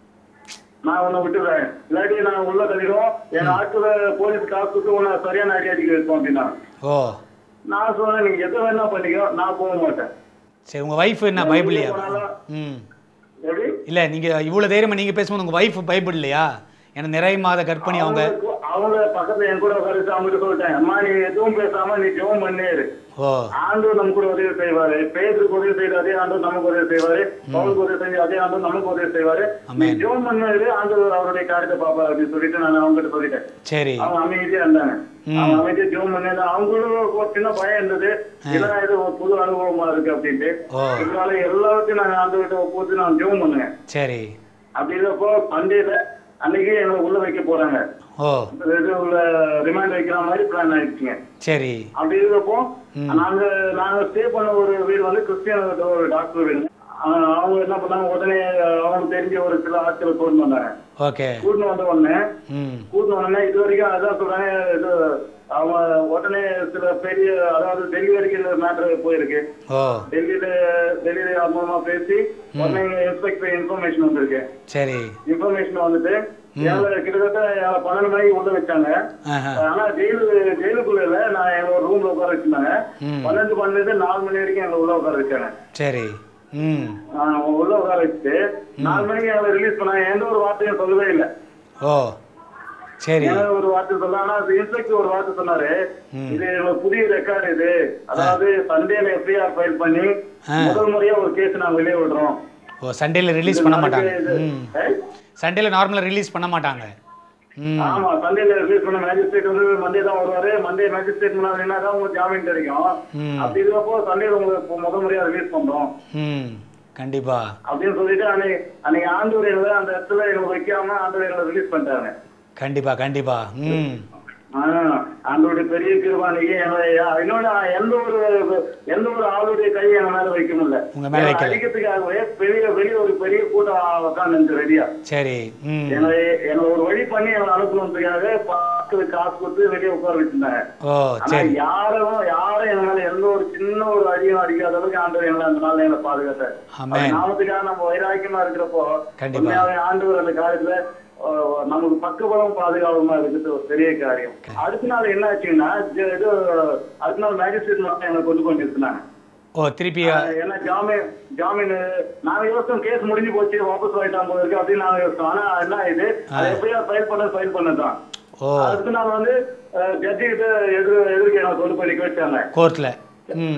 நான் உன்னை விட்டுறேன் இல்லாட்டி நான் உள்ள கழிடும் என் ஆட்களை போலீஸ் காசு கொடுத்து உன்னை சரியான ஐடியாட்டிக்கு வைப்போம் அப்படின்னா ஓ நான் சொன்னேன் நீங்க எதை வேணா பண்ணிக்கோ நான் போக மாட்டேன் சரி உங்கள் ஒய்ஃப் என்ன பைபிள்லையா போனாலும் ம் எப்படி இல்லை நீங்கள் இவ்வளோ தைரியமாக நீங்கள் பேசும்போது உங்கள் ஒய்ஃப் பைபிள் இல்லையா ஏன்னா நிறைய மாத கர்ப்பிணி அவங்க அவங்க அவங்க பக்கத்துல என் கூட உட்காரிச்சு அவங்ககிட்ட சொல்லிட்டேன் அம்மா நீ எதுவும் பேசாம நீ ஜெபம் பண்ணேரு ஓ ஆண்டவர் நம்ம கூட உதவி செய்வாரு பேருக்கு உதவி செய்து அதே ஆண்டவர் நமக்கு உதவி செய்வாரு பவுலுக்கு உதவி செஞ்சு அதே ஆண்டவர் நமக்கு உதவி செய்வாரு நீ ஆமென். ஜெபம் பண்ணாரு ஆண்டவர் அவருடைய காரியத்தை பாப்பாரு அப்படின்னு சொல்லிட்டு நான் அவங்ககிட்ட சொல்லிட்டேன் சரி அவங்க அமைதியா இருந்தாங்க அவங்க அமைதியா ஜெபம் பண்ணாங்க அவங்களும் ஒரு சின்ன பயம் இருந்தது இல்லைன்னா இது ஒரு புது அனுபவமா இருக்கு அப்படின்ட்டு ஓ. இதனால எல்லாத்தையும் நான் ஆண்டவர்கிட்ட ஒப்புத்து நான் ஜெபம் பண்ணுவேன் சரி அப்படி இருக்கப்போ சண்டேல அன்னைக்கு எங்களை உள்ள வைக்க போறாங்க ஓ இது உள்ள ரிமாண்ட் வைக்கிற மாதிரி பிளான் ஆயிடுச்சுங்க சரி அப்படி இருக்கப்போ நாங்க நாங்க ஸ்டே பண்ண ஒரு வீடு வந்து கிறிஸ்டியன் ஒரு டாக்டர் வீடு ஆஹ் அவங்க என்ன பண்ணாங்க உடனே அவங்களுக்கு தெரிஞ்ச ஒரு சில ஆட்களை கூட்டிட்டு வந்தாங்க ஓகே கூட்டிட்டு வந்த உடனே ம் கூட்டிட்டு உடனே இது வரைக்கும் அதான் சொல்றாங்க இது அவங்க உடனே சில பெரிய அதாவது டெல்லி வரைக்கும் இந்த மேட்டர் போயிருக்கு ஓ டெல்லியில டெல்லியில மூலமா பேசி உடனே இன்ஸ்பெக்டர் இன்ஃபர்மேஷன் வந்திருக்கு சரி இன்ஃபர்மேஷன் வந்துட்டு ஏழை கிட்டத்தட்ட ஏழை பன்னெண்டு மணிக்கு உள்ள வச்சாங்க ஆஹா ஆனா ஜெயிலு ஜெயிலுக்குள்ள இல்ல நான் எங்க ஒரு ரூம்ல உட்கார வச்சிருந்தாங்க ம். பன்னெண்டு பன்னெண்டு நாலு மணி வரைக்கும் எங்களை உள்ள உட்கார வச்சாங்க சரி ம் ஆஹ் உள்ள உட்கார வச்சுட்டு நாலு மணிக்கு எங்களை ரிலீஸ் பண்ணாங்க எந்த ஒரு வார்த்தையும் சொல்லவே இல்லை ஓ சரி எந்த ஒரு வார்த்தை சொல்ல ஆனா இன்ஸ்பெக்டர் ஒரு வார்த்தை சொன்னாரு இது எங்களுக்கு புதிய ரெக்கார்டு இது அதாவது சண்டேல எஃப்ஐஆர் ஃபைல் பண்ணி முதல் முறையா ஒரு கேஸ் நாங்க வெளியே விடுறோம் ஓ சண்டேல ரிலீஸ் பண்ண மாட்டாங்க இது- ம் ஏய்? சண்டேல நார்மலாக ரிலீஸ் பண்ண மாட்டாங்க ம் ஆமா சண்டேல ரிலீஸ் பண்ண மேஜிஸ்ட்ரேட் வந்து மண்டே தான் வருவாரு மண்டே மேஜிஸ்ட்ரேட் முன்னாடினா தான் உங்களுக்கு ஜாமீன் கிடைக்கும் ம். அப்படி இருக்கப்போ சண்டேல உங்களுக்கு இப்போ முதல் முறையா ரிலீஸ் பண்றோம் ம் கண்டிப்பா அப்படின்னு சொல்லிட்டு அன்னைக்கு அன்னைக்கு ஆண்டவர் எங்களை அந்த இடத்துல எங்களை வைக்காம ஆண்டவர் எங்களை ரிலீஸ் பண்ணிட்டாங்க கண்டிப்பா கண்டிப்பா ம் ஆஹ் ஆண்டவருடைய பெரிய கிருபானிக்கு எங்களை இன்னொன்னு எந்த ஒரு எந்த ஒரு ஆளுடைய கையை எங்க மேல வைக்க முடியல உங்க மேல வைக்கல. அடிக்கிறதுக்காகவே பெரிய வெளிய ஒரு பெரிய கூட்டம் உட்காந்து ரெடியா சரி ம் எங்களை எங்களை ஒரு வழி பண்ணி எங்களை அனுப்பணுன்றதுக்காக பார்த்து காசு கொடுத்து வெளியே உட்கார வச்சிருந்தாங்க ஓ ஆனா சரி யாரும் யாரும் எங்க மேல எந்த ஒரு சின்ன ஒரு அடியும் அடிக்காத அளவுக்கு ஆண்டவர் எங்களை அந்த நாள்ல எங்களை பாதுகாத்தார் ஆமென். அவர் நாமத்துக்காக நம்ம வைராக்கியமா இருக்கிறப்போ கண்டிப்பா. உண்மையாவே ஆண்டவர் அந்த காலத்துல அஹ், நமக்கு பக்கபலம் பாதுகாவமா இருக்கிறது ஒரு பெரிய காரியம் அடுத்த நாள் என்ன ஆச்சுன்னா ஜ- இது அடுத்த நாள் மேஜிஸ்ட்ரேட் மட்டும் எங்களை கொண்டு கொண்டு இருந்தாங்க ஓ திருப்பி ஏன்னா ஜாமீன் ஜாமீன் நாங்க யோசிச்சோம் கேஸ் முடிஞ்சு போச்சு வாபஸ் வாங்கிட்டாங்க போல இருக்கு அப்படின்னு நாங்க யோசிச்சோம் ஆனா என்ன இது அது எப்படியா ஃபைல் பண்ண ஃபைல் பண்ணதான் ஓ அடுத்த நாள் வந்து ஜட்ஜி கிட்ட எதிர் எதிர்க்க எனக்கு கொண்டு போய் நிக்க வச்சாங்க கோர்ட்ல ம்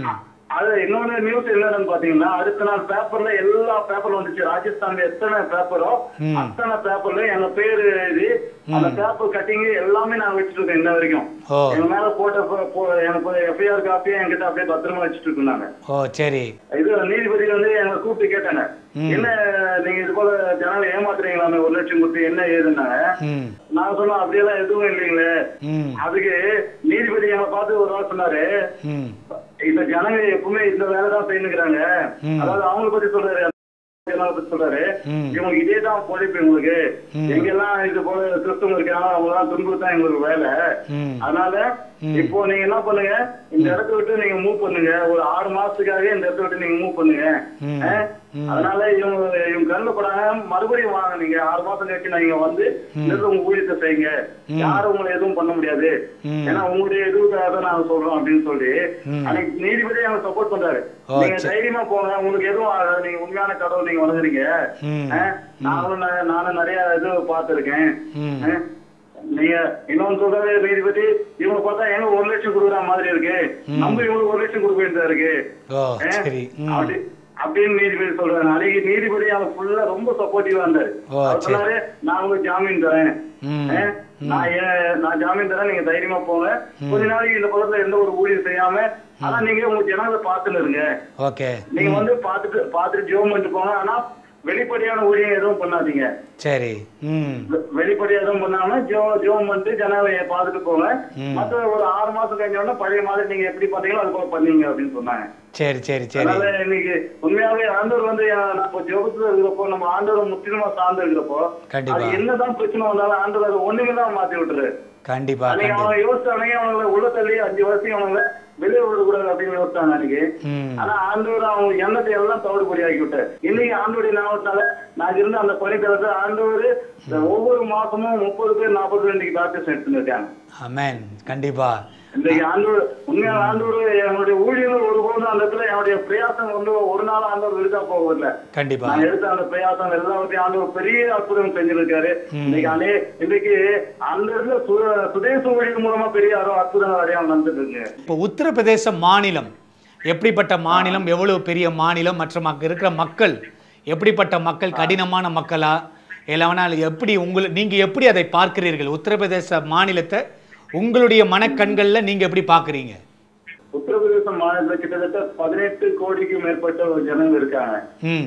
அது இன்னொன்னு நியூஸ் என்னன்னு பாத்தீங்கன்னா அடுத்த நாள் பேப்பர்ல எல்லா பேப்பர்ல வந்துச்சு ராஜஸ்தான்ல எத்தனை பேப்பரோ ம். அத்தனை பேப்பர்ல எங்க பேரு எழுதி அந்த பேப்பர் கட்டிங் எல்லாமே நான் வச்சுட்டு இருக்கேன் இன்ன வரைக்கும் ஓ எங்க மேல போட்ட போ- போ- எனக்கு எஃப்ஐஆர் காப்பியே என்கிட்ட அப்படியே பத்திரமா வச்சுட்டு இருக்கோம் நாங்க ஓ சரி இது நீதிபதி வந்து எங்களை கூப்பிட்டு கேட்டாங்க ம். என்ன நீங்க இது போல ஜனங்களை ஏமாத்துறீங்களாமே ஒரு லட்சம் கொடுத்து என்ன ஏதுன்னாங்க ம் நான் சொன்னேன் அப்படியெல்லாம் எதுவும் இல்லைங்களே ம் அதுக்கு நீதிபதி எங்களை பார்த்து ஒரு வாரம் சொன்னாரு ம் இந்த ஜனங்க எப்பவுமே இந்த வேலை தான் செய்யணுங்கிறாங்க ம். அதாவது அவங்கள பத்தி சொல்றாரு ஜனங்களை பத்தி சொல்றாரு ம். இவங்க இதே தான் பொழைப்பு உங்களுக்கு ம். எங்கெல்லாம் இது போல கிறிஸ்தவங்க இருக்காங்க அவங்க எல்லாம் துன்புறுத்தா எங்களுக்கு வேலை ம் அதனால ம். இப்போ நீங்க என்ன பண்ணுங்க இந்த இடத்த விட்டு நீங்க மூவ் பண்ணுங்க ஒரு ஆறு மாசத்துக்காக இந்த இடத்த விட்டு நீங்க மூவ் பண்ணுங்க ம். ஆ? ம். அதனால இவங்க இவங்க கண்ணில் படாம மறுபடியும் வாங்க நீங்க ஆறு மாசம் கழிச்சு நீங்க வந்து இந்த இடத்துல உங்க ஊழியத்தை செய்யுங்க ம். யாரும் உங்களை எதுவும் பண்ண முடியாது ம். ஏன்னா உங்களுடைய இதுக்காக தான் நாங்க சொல்றோம் அப்படின்னு சொல்லி ம். அன்னைக்கு நீதிபதி அவங்க சப்போர்ட் பண்றாரு ஓ, நீங்க சரி. தைரியமா போங்க உங்களுக்கு எதுவும் ஆகாது நீங்க உண்மையான கடவுள் நீங்க வணங்குறீங்க ம். ஆ? நானும் ந- நானும் நிறைய இது பார்த்திருக்கேன் ம். ஆ? நீங்க இன்னொன்னு சொல்றாரு நீதிபதி இவங்க பார்த்தா எங்க ஒரு லட்சம் கொடுக்குற மாதிரி இருக்கு நம்ம இவங்களுக்கு ஒரு லட்சம் கொடுக்க வேண்டியதா இருக்கு ஓ ஆ? சரி ம் அப்படி அப்படின்னு நீதிபதி சொல்றாரு அன்னைக்கு நீதிபதி அவங்க ஃபுல்லா ரொம்ப சப்போர்ட்டிவா இருந்தாரு ஓ, அவர் சரி. சொன்னாரு நான் உங்களுக்கு ஜாமீன் தரேன் ம். ஆ? நான் ஏன் நான் ஜாமீன் தரேன் நீங்க தைரியமா போங்க கொஞ்ச நாளைக்கு இந்த பக்கத்துல எந்த ஒரு ஊழியம் செய்யாம ஆனா நீங்க உங்க ஜனங்களை பார்த்துன்னு இருங்க ஓகே நீங்க வந்து பார்த்துட்டு பார்த்துட்டு ஜோம் பண்ணிட்டு போங்க ஆனா வெளிப்படையான ஊழியம் எதுவும் பண்ணாதீங்க சரி ம் வெ- வெளிப்படையா எதுவும் பண்ணாம ஜோ ஜோம் பண்ணிட்டு ஜனங்களை பார்த்துட்டு போங்க ம். மத்த ஒரு ஆறு மாசம் கழிஞ்ச உடனே பழைய மாதிரி நீங்க எப்படி பாத்தீங்களோ அது போல பண்ணீங்க அப்படின்னு சொன்னாங்க சரி சரி சரி அதனால இன்னைக்கு உண்மையாவே ஆண்டவர் வந்து அஹ், நம்ம ஜோகத்துல இருக்கிறப்போ நம்ம ஆண்டவர் முற்றிலுமா சார்ந்து இருக்கிறப்போ கண்டிப்பா. அது என்னதான் பிரச்சனை வந்தாலும் ஆண்டவர் அது ஒண்ணுமே தான் மாத்தி விட்டுரு கண்டிப்பா அன்னைக்கு கண்டிப்பா அவன் யோசிச்சானே அவங்களை உள்ள தள்ளி அஞ்சு வருஷம் அவங்களை வெளியே விடக்கூடாது அப்படின்னு யோசிச்சாங்க அன்னைக்கு ம் ஆனா ஆண்டவர் அவங்க எண்ணத்தை எல்லாம் தவிடுபடி ஆக்கி விட்டார் இன்னைக்கு ஆண்டோடைய நாமத்தால நான் இருந்த அந்த பணித்தளத்தை ஆண்டவர் ஒவ்வொரு மாசமும் முப்பது பேர் நாற்பது பேர் இன்னைக்கு டாக்டர்ஸ் எடுத்துன்னு இருக்காங்க அமேன் கண்டிப்பா இன்னைக்கு ஆண்டவர் உண்மையான ஆண்டவர் என்னுடைய ஊழியர்கள் ஒருபோதும் அந்த இடத்துல என்னுடைய பிரயாசம் வந்து ஒரு நாள் ஆண்டவர் விருதா போவதில்ல கண்டிப்பா நான் எடுத்த அந்த பிரயாசம் எல்லாத்தையும் ஆண்டவர் பெரிய அற்புதம் செஞ்சிருக்காரு இன்னைக்கு அனே இன்னைக்கு அந்த இடத்துல சு- சுதேச ஊழியர் மூலமா பெரிய அரு- அற்புதங்கள் அடையாளம் நடந்துட்டு இருக்கு இப்போ உத்தரப்பிரதேச மாநிலம் எப்படிப்பட்ட மாநிலம் எவ்வளவு பெரிய மாநிலம் மற்றும் அங்கே இருக்கிற மக்கள் எப்படிப்பட்ட மக்கள் கடினமான மக்களா இல்லைனா எப்படி உங்கள் நீங்கள் எப்படி அதை பார்க்கிறீர்கள் உத்தரப்பிரதேச மாநிலத்தை உங்களுடைய மனக்கண்களில் நீங்கள் எப்படி பார்க்குறீங்க உத்தரப்பிரதேச மாநிலத்துல கிட்டத்தட்ட பதினெட்டு கோடிக்கு மேற்பட்ட ஒரு ஜனங்க இருக்காங்க ம்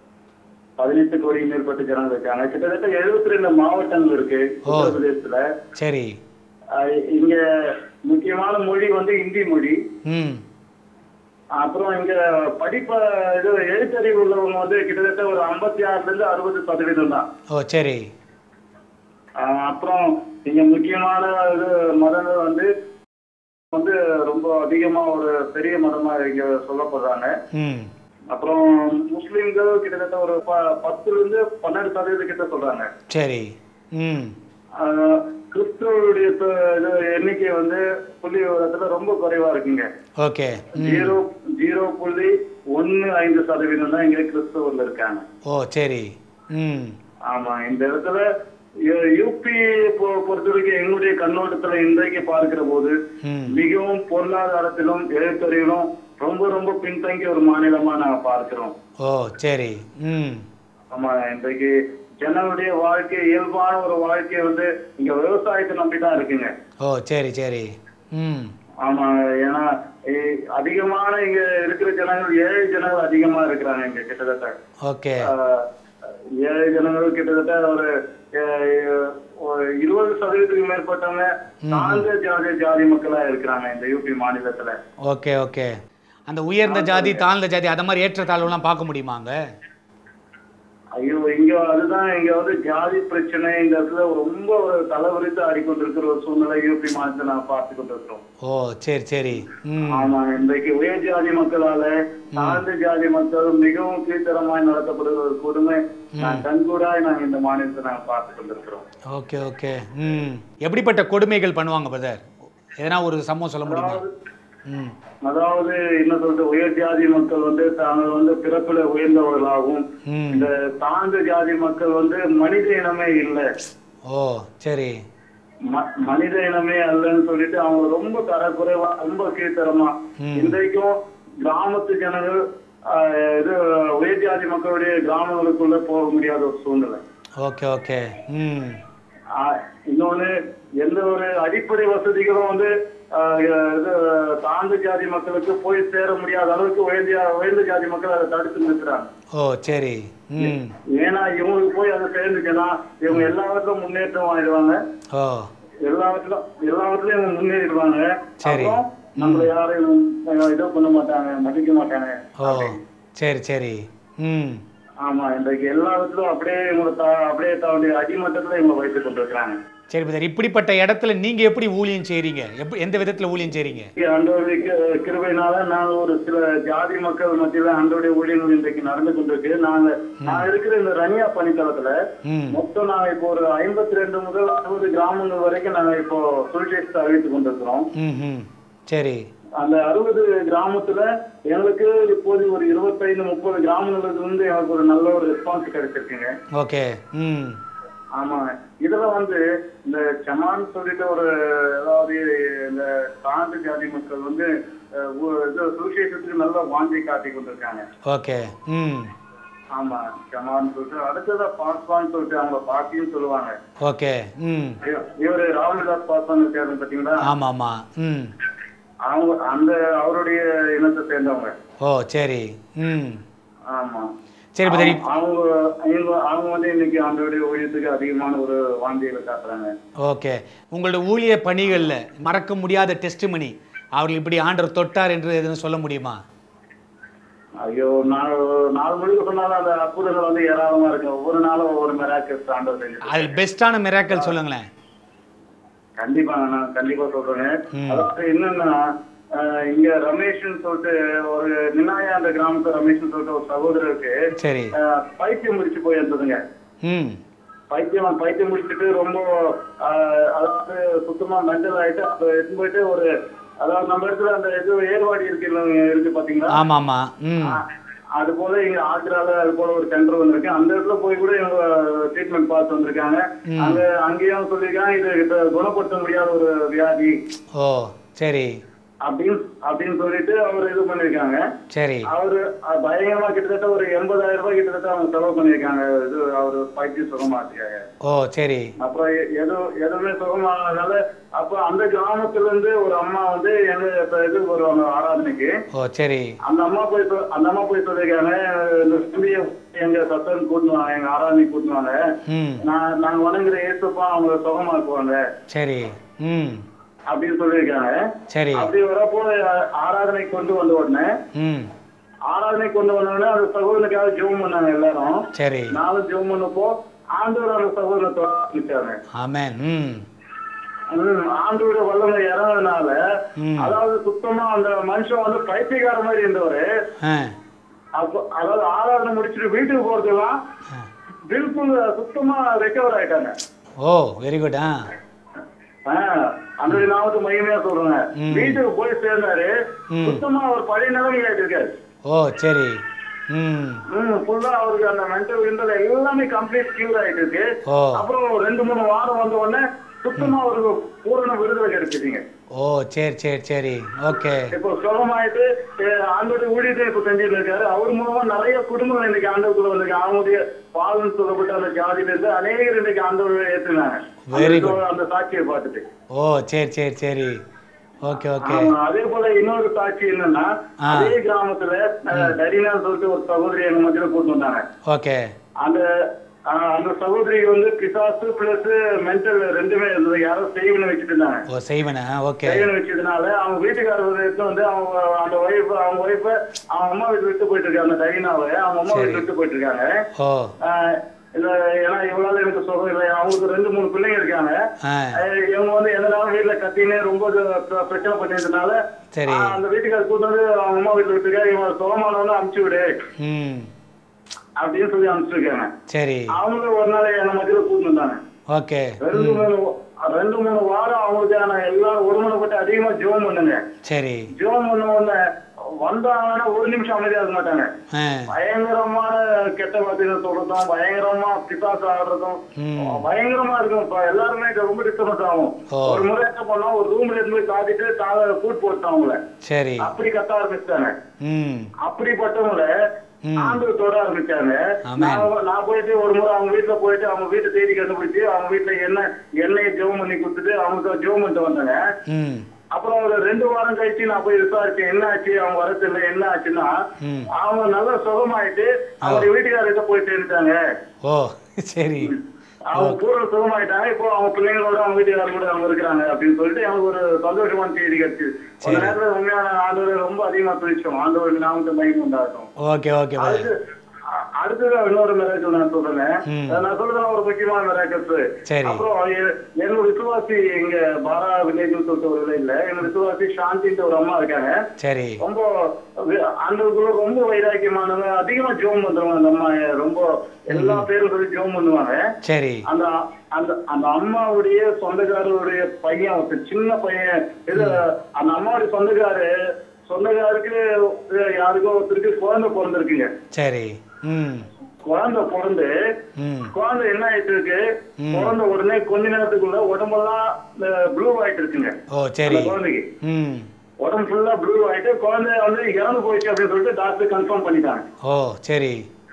பதினெட்டு கோடிக்கு மேற்பட்ட ஜனங்க இருக்காங்க கிட்டத்தட்ட எழுபத்தி ரெண்டு மாவட்டங்கள் இருக்கு ஓ. உத்தரப்பிரதேசத்துல சரி அஹ் இங்க முக்கியமான மொழி வந்து இந்தி மொழி ம் அப்புறம் இங்க படிப்ப இது எழுத்தறிவு உள்ளவங்க வந்து கிட்டத்தட்ட ஒரு ஐம்பத்தி ஆறுல இருந்து அறுபது சதவீதம் தான் ஓ சரி அஹ் அப்புறம் இங்க முக்கியமான இது மதங்கள் வந்து வந்து ரொம்ப அதிகமா ஒரு பெரிய மதமா இங்க சொல்லப்படுறாங்க ம் அப்புறம் முஸ்லிம்கள் கிட்டத்தட்ட ஒரு ப- பத்துல இருந்து பன்னெண்டு சதவீதம் கிட்ட சொல்றாங்க சரி ம் ஆஹ் கிறிஸ்தவருடைய ப- இது எண்ணிக்கை வந்து புள்ளி விவரத்துல ரொம்ப குறைவா இருக்குங்க ஓகே ம் ஜீரோ ஜீரோ புள்ளி ஒன்னு ஐந்து சதவீதம் தான் இங்க கிறிஸ்தவர்ல இருக்காங்க ஓ சரி ம் ஆமா இந்த இடத்துல யு- யூபி பொ- பொறுத்த வரைக்கும் எங்களுடைய கண்ணோட்டத்துல இன்றைக்கு பார்க்கிற போது ம் மிகவும் பொருளாதாரத்திலும் எழுத்தறிவிலும் ரொம்ப ரொம்ப பின்தங்கிய ஒரு மாநிலமா நாங்க பார்க்கிறோம் ஓ சரி ம் ஆமா இன்றைக்கு ஜனங்களுடைய வாழ்க்கை இயல்பான ஒரு வாழ்க்கை வந்து இங்க விவசாயத்தை நம்பி தான் இருக்குங்க ஓ சரி சரி ம் ஆமா ஏன்னா இ- அதிகமான இங்க இருக்கிற ஜனங்கள் ஏழை ஜனங்கள் அதிகமா இருக்கிறாங்க இங்க கிட்டத்தட்ட ஓகே ஆஹ், ஏழை ஜனங்கள் கிட்டத்தட்ட ஒரு அஹ், ஒரு இருபது சதவீதத்துக்கு மேற்பட்டவங்க தாழ்ந்த ஜாதி ஜாதி மக்களா இருக்கிறாங்க இந்த யூபி மாநிலத்துல ஓகே ஓகே அந்த உயர்ந்த ஜாதி தாழ்ந்த ஜாதி அத மாதிரி ஏற்றத்தாழ்வுலாம் பார்க்க முடியுமாங்க ஐயோ இங்க அதுதான் இங்க வந்து ஜாதி பிரச்சனை இந்த இடத்துல ரொம்ப ஒரு தலைவரித்து ஆடிக்கொண்டிருக்கிற ஒரு சூழ்நிலை யூபி மாநிலத்தை நான் பார்த்து கொண்டிருக்கிறோம் ஓ சரி சரி ம் ஆமா இன்றைக்கு உயர் ஜாதி மக்களால தாழ்ந்த ஜாதி மக்கள் மிகவும் கீழ்த்தரமாய் நடத்தப்படுகிற ஒரு கொடுமை நான் கண்கூடாய் நாங்க இந்த மாநிலத்தை நாங்க பார்த்து கொண்டிருக்கிறோம் ஓகே ஓகே ம் எப்படிப்பட்ட கொடுமைகள் பண்ணுவாங்க பிரதர் எதனா ஒரு சம்பவம் சொல்ல முடியுமா ம் அதாவது என்ன சொல்றது உயர் ஜாதி மக்கள் வந்து தாங்கள் வந்து பிறப்புல உயர்ந்தவர்களாகவும் ம் இந்த தாழ்ந்த ஜாதி மக்கள் வந்து மனித இனமே இல்லை ஓ சரி ம- மனித இனமே அல்லன்னு சொல்லிட்டு அவங்க ரொம்ப தரக்குறைவா ரொம்ப கீழ்த்தரமா ம். இன்றைக்கும் கிராமத்து ஜனங்கள் ஆஹ், இது உயர் ஜாதி மக்களுடைய கிராமங்களுக்குள்ள போக முடியாத ஒரு சூழ்நிலை ஓகே ஓகே ம் ஆஹ், இன்னொன்னு எந்த ஒரு அடிப்படை வசதிகளும் வந்து ஆஹ், இது தாழ்ந்த ஜாதி மக்களுக்கு போய் சேர முடியாத அளவுக்கு உயர்ந்த ஜா- உயர்ந்த ஜாதி மக்கள் அதை தடுத்து நிறுத்துறாங்க ஓ சரி ம் ஏன்னா இவங்களுக்கு போய் அதை சேர்ந்துச்சுன்னா இவங்க எல்லாவற்றிலும் முன்னேற்றம் ஆயிடுவாங்க ஓ எல்லாவற்றிலும் எல்லாவற்றிலும் இவங்க முன்னேறிடுவாங்க சரி. அப்புறம் நம்மள யாரையும் அஹ், இதோ பண்ண மாட்டாங்க மதிக்க மாட்டாங்க ஓ சரி சரி ம் ஆமா இன்றைக்கு எல்லாவற்றிலும் அப்படியே இவங்க தா- அப்படியே தன்னுடைய அடிமட்டத்துல இவங்க வைத்துக் கொண்டிருக்கிறாங்க சரி பிரதர் இப்படிப்பட்ட இடத்துல நீங்க எப்படி ஊழியம் செய்றீங்க எப்படி எந்த விதத்துல ஊழியம் செய்றீங்க ஆண்டவருடைய கி- கிருபையினால நாங்க ஒரு சில ஜாதி மக்கள் மத்தியில ஆண்டோடைய ஊழியங்கள் இன்றைக்கு நடந்து கொண்டிருக்கு நாங்க நான் இருக்கிற இந்த ரனியா பணித்தளத்துல ம் மொத்தம் நாங்க இப்போ ஒரு ஐம்பத்தி ரெண்டு முதல் அறுபது கிராமங்கள் வரைக்கும் நாங்க இப்போ சுவிசேஷத்தை அறிவித்துக் கொண்டிருக்கிறோம் ம் ம் சரி அந்த அறுபது கிராமத்துல எங்களுக்கு இப்போது ஒரு இருபத்தைந்து முப்பது கிராமங்களுக்கு இருந்து எனக்கு ஒரு நல்ல ஒரு ரெஸ்பான்ஸ் கிடைச்சிருக்குங்க ஓகே ம் ஆமா இதுல வந்து இந்த சமான் சொல்லிட்டு ஒரு அதாவது இந்த தாழ்ந்த ஜாதி மக்கள் வந்து அஹ், ஒ- இது சுவிசேஷத்துக்கு நல்ல வாஞ்சை காட்டி கொண்டிருக்காங்க ஓகே ம் ஆமா சமான் சொல்லிட்டு அடுத்ததா பாஸ்வான் சொல்லிட்டு அவங்க பாட்டியும் சொல்லுவாங்க ஓகே ம் இவ- இவரு ராமதாஸ் பாஸ்வான் சேர்ந்து பாத்தீங்களா ஆமாம் ஆமாம் ம் அவங்க அந்த அவருடைய இனத்தை சேர்ந்தவங்க ஓ சரி ம் ஆமா சரி பிரதர் அவங்க அவங்க அவங்க வந்து இன்னைக்கு அவங்களுடைய ஊழியத்துக்கு அதிகமான ஒரு வாந்திகளை காட்டுறாங்க ஓகே உங்களோட ஊழிய பணிகளில் மறக்க முடியாத டெஸ்டிமனி அவர்கள் இப்படி ஆண்டவர் தொட்டார் என்று எதுவும் சொல்ல முடியுமா ஐயோ நாலு நாலு மணிக்கு சொன்னாலும் அந்த அற்புதங்கள் வந்து ஏராளமா இருக்கு ஒவ்வொரு நாளும் ஒவ்வொரு மிராக்கல் ஆண்டவர் செஞ்சுட்டு அதில் பெஸ்ட்டான மிராக்கல் சொல்லுங்களேன் கண்டிப்பா நான் கண்டிப்பா சொல்றேன் ம். அதாவது என்னன்னா அஹ், இங்க ரமேஷ்னு சொல்லிட்டு ஒரு நினாயா அந்த கிராமத்து ரமேஷ்னு சொல்லிட்டு ஒரு சகோதரருக்கு சரி அஹ், பைத்தியம் முடிச்சு போயிருந்ததுங்க ம் பைத்தியம் பைத்தியம் முடிச்சுட்டு ரொம்ப ஆஹ், அதாவது சுத்தமா மென்டல் ஆயிட்டு அப்ப எடுத்து போயிட்டு ஒரு அதாவது நம்ம இடத்துல அந்த இது ஏர்வாடி இருக்கு இல்ல, இருக்கு பாத்தீங்களா ஆமாம் ஆமாம் ம் ஆஹ், அது போல இங்க ஆக்ரால அது போல ஒரு சென்டர் வந்திருக்கு அந்த இடத்துல போய் கூட இவங்க ட்ரீட்மெண்ட் பார்த்து வந்திருக்காங்க ம். அங்க அங்கேயும் சொல்லியிருக்காங்க இது இத குணப்படுத்த முடியாத ஒரு வியாதி ஓ சரி அப்படின்னு அப்படின்னு சொல்லிட்டு அவர் இது பண்ணிருக்காங்க சரி அவரு அஹ், பயங்கரமா கிட்டத்தட்ட ஒரு எண்பதாயிரம் ரூபாய் கிட்டத்தட்ட அவங்க செலவு பண்ணிருக்காங்க இது அவரு பைத்தியம் சுகமாட்டியாங்க ஓ சரி அப்புறம் எ- எது எதுவுமே சுகமானதுனால அப்ப அந்த கிராமத்துல இருந்து ஒரு அம்மா வந்து எங்க இப்ப இது வருவாங்க ஆராதனைக்கு ஓ சரி அந்த அம்மா போய் சொ- அந்த அம்மா போய் சொல்லியிருக்காங்க இந்த தம்பிய எங்க சத்தம் கூட்டுவாங்க எங்க ஆராதனைக்கு கூட்டுவாங்க ம் நான் நாங்க வணங்குற ஏசுப்பா அவங்க சுகமாக்குவாங்க சரி ம் அப்படின்னு சொல்லியிருக்காங்க சரி அப்படி வரப்போ அஹ், ஆராதனை கொண்டு வந்த உடனே ம் ஆராதனை கொண்டு வந்த உடனே அந்த சகோதரனுக்காக ஜெபம் பண்ணாங்க எல்லாரும் சரி நானும் ஜெபம் பண்ணப்போ ஆண்டவர் அந்த சகோதரனை தொடர்ந்துட்டாங்க ஆமென் ம் ஆண்டோட வல்லமை இறங்குறதுனால ம் அதாவது சுத்தமா அந்த மனுஷன் வந்து பைத்தியக்கார மாதிரி இருந்தவரு ஆ அப்போ அதாவது ஆராதனை முடிச்சுட்டு வீட்டுக்கு போறதெல்லாம் ஆ. பில்குல் சுத்தமா ரெக்கவர் ஆயிட்டாங்க ஓ வெரி குட் ஆ ஆஹ் அந்த நாமத்து மகிமையா சொல்றேங்க ம். வீட்டுக்கு போய் சேர்ந்தாரு ம். சுத்தமா ஒரு பழைய நிலைமை ஆயிட்டு இருக்காரு ஓ சரி ம் ம் ஃபுல்லா அவருக்கு அந்த மென்டல் கிண்டல் எல்லாமே கம்ப்ளீட் கியூர் ஆயிட்டு இருக்கு ஓ அப்புறம் ரெண்டு மூணு வாரம் வந்த உடனே சுத்தமா அவருக்கு பூரண விடுதலை கிடைச்சிட்டீங்க ஓ சரி சரி சரி ஓகே இப்போ சுகமாயிட்டு ஆண்டோட ஊழியத்தை இப்ப செஞ்சுட்டு இருக்காரு அவர் மூலமா நிறைய குடும்பங்கள் இன்னைக்கு ஆண்டவருக்குள்ள வந்திருக்கு அவங்களுடைய பாலன் சொல்லப்பட்ட அந்த ஜாதியில இருந்து அநேகர் இன்னைக்கு ஆண்டவர் ஏத்துனாங்க Very அந்த- அந்த சாட்சியை பார்த்துட்டு ஓ சரி சரி சரி ஓகே ஓகே ஆமா, அதே போல இன்னொரு சாட்சி என்னன்னா ஆ. அதே கிராமத்துல அஹ், டரினான்னு சொல்லிட்டு ஒரு சகோதரி எங்க மத்தியில கூட்டு வந்தாங்க ஓகே அந்த ஆஹ், அந்த சகோதரிக்கு வந்து பிசாசு பிளஸ் மென்டல் ரெண்டுமே இருந்தது யாரோ செய்வனை வச்சுட்டு இருந்தாங்க ஓ செய்வனா ஓகே செய்வனை வச்சதுனால அவங்க வீட்டுக்காரர் வந்து எடுத்து வந்து அவங்க அந்த ஒய்ஃப் அவங்க ஒய்ஃப அவங்க அம்மா வீட்டு விட்டு போயிட்டு இருக்காங்க அந்த டைனாவை அவங்க அம்மா சரி. வீட்டு விட்டு போயிட்டு இருக்காங்க ஓ ஆஹ், இல்ல ஏன்னா இவ்வளவு எனக்கு சுகம் இல்லை அவங்களுக்கு ரெண்டு மூணு பிள்ளைங்க இருக்காங்க ஆ ஆஹ், இவங்க வந்து எதனாலும் வீட்டுல கத்தினே ரொம்ப இது பிர- பிரச்சனை பண்ணிருந்தனால சரி ஆஹ், அந்த வீட்டுக்காரர் கூட்டு வந்து அவங்க அம்மா வீட்டுல விட்டுருக்காங்க இவங்க சுகமானவன அனுப்பிச்சு விடு ம் அப்படின்னு சொல்லி அனுப்பிச்சிருக்காங்க சரி அவங்களும் ஒரு நாள் எங்க மத்தியில கூட்டு வந்தாங்க ஓகே ரெண்டு மூணு ரெண்டு மூணு வாரம் அவங்களுக்கான எல்லாரும் ஒருமனப்பட்டு அதிகமா ஜோம் பண்ணுங்க சரி ஜோம் பண்ண உடனே வந்தாங்கன்னா ஒரு நிமிஷம் அமைதியா இருக்க மாட்டாங்க ஆ பயங்கரமான கெட்ட வார்த்தைகள் சொல்றதும் பயங்கரமா பிசாசு ஆடுறதும் ம். பயங்கரமா இருக்கும் இப்ப எல்லாருமே இது ரொம்ப டிஸ்டர்பன்ஸ் ஆகும் ஓ. ஒரு முறை என்ன பண்ணோம் ஒரு ரூம்ல இருந்து போய் காட்டிட்டு தாழ கூட் போட்டோம் அவங்கள சரி அப்படி கத்த ஆரம்பிச்சிட்டாங்க ம் அப்படிப்பட்டவங்கள ம். ஆண்டு தொட ஆரம்பிச்சாங்க ஆமென். நான் நான் போயிட்டு ஒரு முறை அவங்க வீட்டுல போயிட்டு அவங்க வீட்டு தேடி கண்டுபிடிச்சு அவங்க வீட்டுல என்ன எண்ணெயை ஜெபம் பண்ணி கொடுத்துட்டு அவங்க ஜெபம் பண்ணிட்டு வந்தாங்க ம் அப்புறம் ஒரு ரெண்டு வாரம் கழிச்சு நான் போய் விசாரிச்சேன் என்ன ஆச்சு அவங்க வரது இல்லை என்ன ஆச்சுன்னா ம். அவங்க நல்லா சுகமாயிட்டு அவங்க வீட்டுக்காரர்கிட்ட போய் சேர்ந்துட்டாங்க ஓ சரி அவங்க பூர்வ சுகமாயிட்டாங்க இப்போ அவங்க பிள்ளைங்களோட அவங்க வீட்டுக்காரர் கூட அவங்க இருக்கிறாங்க அப்படின்னு சொல்லிட்டு எனக்கு ஒரு சந்தோஷமான செய்தி கிடைச்சு அந்த சரி. நேரத்துல உண்மையான ஆண்டவர் ரொம்ப அதிகமா பிடிச்சோம் ஆண்டவர் நாமத்தை மகிமை உண்டாகட்டும் ஓகே ஓகே பாய் அடுத்து அ- அடுத்தது இன்னொரு மிராக்கள் நான் சொல்றேன் ம். நான் சொல்றேன் ஒரு முக்கியமான மிராக்கல்ஸ் சரி. அப்புறம் எ- என்னோட விசுவாசி இங்க பாரா வில்லேஜ் சொல்லிட்டு ஒரு வில்லேஜ்ல என்னோட விசுவாசி சாந்தின்ற ஒரு அம்மா இருக்காங்க சரி ரொம்ப ஆண்டவருக்குள்ள ரொம்ப வைராக்கியமானவங்க அதிகமா ஜோம் பண்றவங்க அந்த அம்மா ரொம்ப எல்லா பேரும் சொல்லி ஜோம் பண்ணுவாங்க சரி அந்த அந்த அந்த அம்மாவுடைய சொந்தக்காரருடைய பையன் ஒருத்தன் சின்ன பையன் இது அந்த அம்மாவுடைய சொந்தக்காரு சொந்தக்காருக்கு அஹ், யாருக்கோ ஒருத்தருக்கு குழந்தை பிறந்திருக்குங்க சரி ம் குழந்தை பிறந்து ம் குழந்தை என்ன ஆயிட்டு இருக்கு ம். பிறந்த உடனே கொஞ்ச நேரத்துக்குள்ள உடம்பெல்லாம் ப்ளூ ஆயிட்டு இருக்குங்க ஓ அந்த சரி குழந்தைக்கு ம் உடம்பு ஃபுல்லா ப்ளூ ஆயிட்டு குழந்தை வந்து இறந்து போயிடுச்சு அப்படின்னு சொல்லிட்டு டாக்டர் கன்ஃபார்ம் பண்ணிட்டாங்க ஓ சரி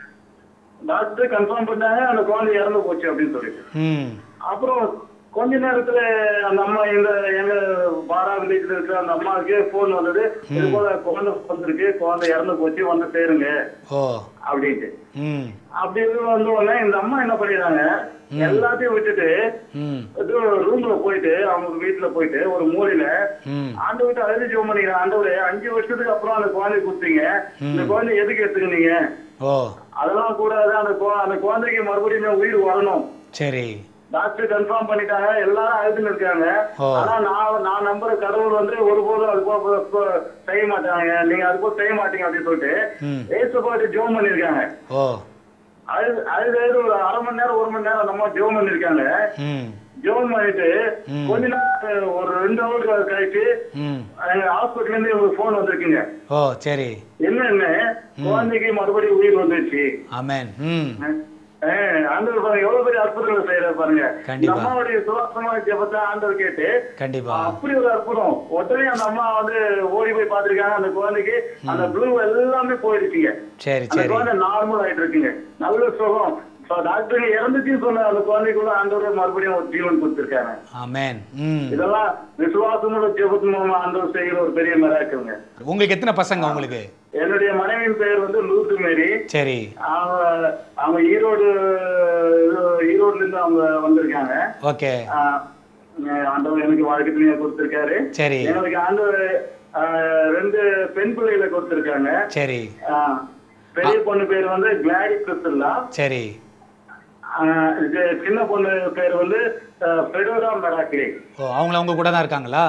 டாக்டர் கன்ஃபார்ம் பண்ணாங்க அந்த குழந்தை இறந்து போச்சு அப்படின்னு சொல்லிட்டு ம் அப்புறம் கொஞ்ச நேரத்துல அந்த அம்மா எங்க எங்க பாரா வில்லேஜ்ல இருக்கிற அந்த அம்மாவுக்கு போன் வந்தது இது போல குழந்தை வந்திருக்கு குழந்தை இறந்து போச்சு வந்து சேருங்க ஓ அப்படின்ட்டு ம் அப்படி வந்து உடனே இந்த அம்மா என்ன பண்ணிடுறாங்க எல்லாத்தையும் விட்டுட்டு ம் இது ரூம்ல போயிட்டு அவங்க வீட்டுல போயிட்டு ஒரு மூலையில ம் ஆண்டு விட்டு அழுது ஜோம் பண்ணிக்கிறேன் ஆண்டவரே அஞ்சு வருஷத்துக்கு அப்புறம் அந்த குழந்தை கொடுத்தீங்க இந்த குழந்தை எதுக்கு எடுத்துக்கினீங்க ஓ அதெல்லாம் கூடாது அந்த குழ- அந்த குழந்தைக்கு மறுபடியும் உயிர் வரணும் சரி டாக்டர் கன்ஃபார்ம் பண்ணிட்டாங்க எல்லாரும் அழுதுன்னு இருக்காங்க ஓ. ஆனா நான் நான் நம்புற கடவுள் வந்து ஒருபோதும் அது போ- போ- போ- செய்ய மாட்டாங்க நீங்க அது போல செய்ய மாட்டீங்க அப்படின்னு சொல்லிட்டு ம் ஏசு பாட்டு ஜோம் பண்ணிருக்காங்க ஓ அழுது அழுது அழுது ஒரு அரை மணி நேரம் ஒரு மணி நேரம் அந்த அம்மா ஜோம் பண்ணிருக்காங்க ம் ஜோம் பண்ணிட்டு ம். கொஞ்ச நேரம் ஒரு ரெண்டு ஹவர் கழிச்சு ம் எங்க ஹாஸ்பிட்டல்ல இருந்து ஒரு போன் வந்திருக்குங்க ஓ சரி என்னன்னு குழந்தைக்கு மறுபடியும் உயிர் வந்துருச்சு ஆமென் ம் ஏய், ஆண்டவர் பாருங்க எவ்வளவு பெரிய அற்புதங்களை செய்யறாரு பாருங்க இந்த கண்டிப்பா. அம்மாவுடைய சுவாசமான ஜெபத்தை ஆண்டவர் கேட்டு கண்டிப்பா அப்படி ஒரு அற்புதம் உடனே அந்த அம்மா வந்து ஓடி போய் பாத்திருக்காங்க அந்த குழந்தைக்கு அந்த ப்ளூ எல்லாமே போயிடுச்சுங்க சரி அந்த சரி குழந்தை நார்மல் ஆயிட்டு இருக்குங்க நல்ல சுகம் டாக்டர் இறந்துச்சுன்னு சொன்ன அந்த குழந்தைக்குள்ள ஆண்டவர் மறுபடியும் ஒரு ஜீவன் கொடுத்திருக்காங்க ஆமென் ம் இதெல்லாம் விசுவாசமோட ஜெபத்து மூலமா ஆண்டவர் செய்கிற ஒரு பெரிய மிராக்களுங்க உங்களுக்கு எத்தனை பசங்க உங்களுக்கு என்னுடைய மனைவியின் பெயர் வந்து லூத்து மேரி சரி அவங்க அவங்க ஈரோடு இது- ஈரோடுல இருந்து அவங்க வந்திருக்காங்க ஓகே ஆஹ் ஆண்டவர் எனக்கு வாழ்க்கை துணையை கொடுத்திருக்காரு சரி எனக்கு ஆண்டவர் ஆஹ் ரெண்டு பெண் பிள்ளைகளை கொடுத்திருக்காங்க சரி ஆஹ் பெரிய பொண்ணு பேர் வந்து கிளாடி கிறிஸ்டல்லா சரி ஆஹ் இது சின்ன பொண்ணு பேர் வந்து ஃபெடோரா மெராக்கிலி ஓ அவங்கள உங்க கூட தான் இருக்காங்களா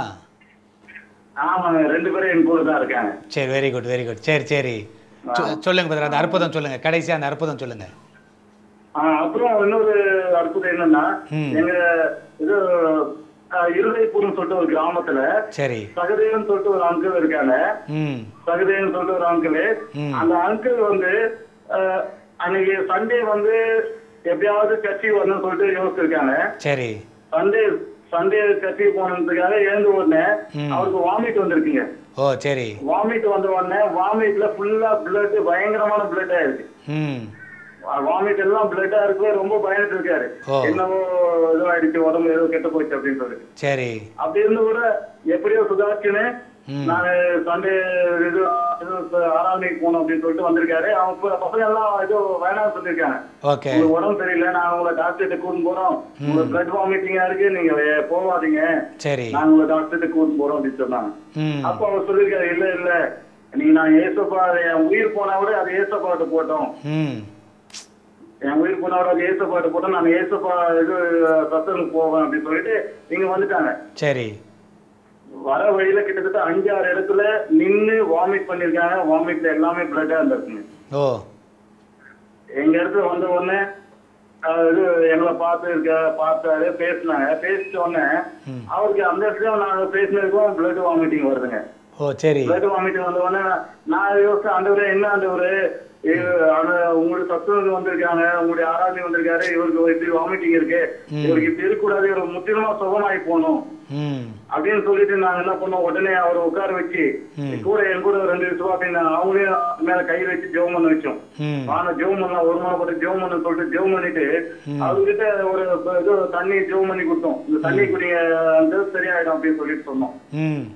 ஆமாங்க ரெண்டு பேரும் என் கூட தான் இருக்காங்க சரி வெரி குட் வெரி குட் சரி சரி சொ- சொல்லுங்க பிரதர் அந்த அற்புதம் சொல்லுங்க கடைசியா அந்த அற்புதம் சொல்லுங்க ஆஹ் அப்புறம் இன்னொரு அற்புதம் என்னன்னா ம். எங்க இது ஆஹ் இருதைப்பூர்னு சொல்லிட்டு ஒரு கிராமத்துல சரி சகதேவன் சொல்லிட்டு ஒரு அங்கிள் இருக்காங்க ம் சகதேவன் சொல்லிட்டு ஒரு அங்கிள் ம். அந்த அங்கிள் வந்து ஆஹ் அன்னைக்கு சண்டே வந்து எப்படியாவது கட்சி வரணும்னு சொல்லிட்டு யோசிச்சிருக்காங்க சரி சண்டே சண்டே கட்சி போனதுக்காக எழுந்து உடனே ம். அவருக்கு வாமிட் வந்திருக்குங்க ஓ சரி வாமிட் வந்த உடனே வாமிட்ல ஃபுல்லா பிளட் பயங்கரமான பிளட் ஆயிருக்கு ம் வாமிட் எல்லாம் பிளட்டா இருக்கு ரொம்ப பயந்துட்டு இருக்காரு ஓ. என்னவோ இதுவாயிடுச்சு உடம்பு ஏதோ கெட்டு போச்சு அப்படின்னு சொல்லிட்டு சரி அப்படி இருந்து கூட எப்படியோ சுதாச்சுன்னு ம். நாங்க சண்டே இது இது ஆராதனைக்கு போனோம் அப்படின்னு சொல்லிட்டு வந்திருக்காரு அவங்க ப- பசங்க எல்லாம் ஏதோ வேணாம்னு சொல்லியிருக்காங்க ஓகே உங்களுக்கு உடம்பு சரியில்லை நான் உங்களை டாக்டர்கிட்ட கூட்டிட்டு போறோம் உங்களுக்கு பிளட் வாமிட்டிங்கா இருக்கு நீங்க வே- போகாதீங்க சரி நாங்க உங்களை டாக்டர்கிட்ட கூட்டிட்டு போறோம் அப்படின்னு சொன்னாங்க ம் அப்ப அவர் சொல்லியிருக்காரு இல்ல இல்ல நீங்க நான் ஏசப்பா என் உயிர் போனா கூட அது ஏசப்பாட்டு போட்டோம் ம் என் உயிர் போனா கூட அது ஏசப்பாட்டு போட்டோம் நான் ஏசப்பா இது சத்தனுக்கு போவேன் அப்படின்னு சொல்லிட்டு இங்க வந்துட்டாங்க சரி வர வழியில கிட்டத்தட்ட அஞ்சாறு இடத்துல நின்னு வாமிட் பண்ணிருக்காங்க வாமிட்ல எல்லாமே பிளட்டா இருந்திருக்குங்க ஓ எங்க இடத்துல வந்த உடனே அஹ், இது எங்களை பார்த்து இருக்க பார்த்தாரு பேசினாங்க பேசிட்ட உடனே ம். அவருக்கு அந்த இடத்துல நாங்க பேசினதுக்கும் பிளட் வாமிட்டிங் வருதுங்க ஓ சரி பிளட் வாமிட் வந்த உடனே நான் யோசிச்சேன் ஆண்டவரே என்ன ஆண்டவரே இது, ஆனா, உங்களுடைய சத்துவங்க வந்திருக்காங்க உங்களுடைய ஆராதனை வந்திருக்காரு இவருக்கு இப்படி வாமிட்டிங் இருக்கு இவருக்கு இப்படி இருக்கக்கூடாது இவர் முற்றிலுமா சுகமாயி போகணும் ம் அப்படின்னு சொல்லிட்டு நாங்க என்ன பண்ணோம் உடனே அவரை உட்கார வச்சு கூட என் கூட ரெண்டு விசுவாசி அவங்களையும் மேல கை வச்சு ஜெபம் பண்ண வச்சோம் ம் ஆனா ஜெபம் பண்ணலாம் ஒரு மணி போட்டு ஜெபம் பண்ண சொல்லிட்டு ஜெபம் பண்ணிட்டு அவர்கிட்ட ஒரு ப- இது தண்ணி ஜெபம் பண்ணி கொடுத்தோம் இந்த தண்ணி குடிங்க அந்த சரியாயிடும் அப்படின்னு சொல்லிட்டு சொன்னோம் ம்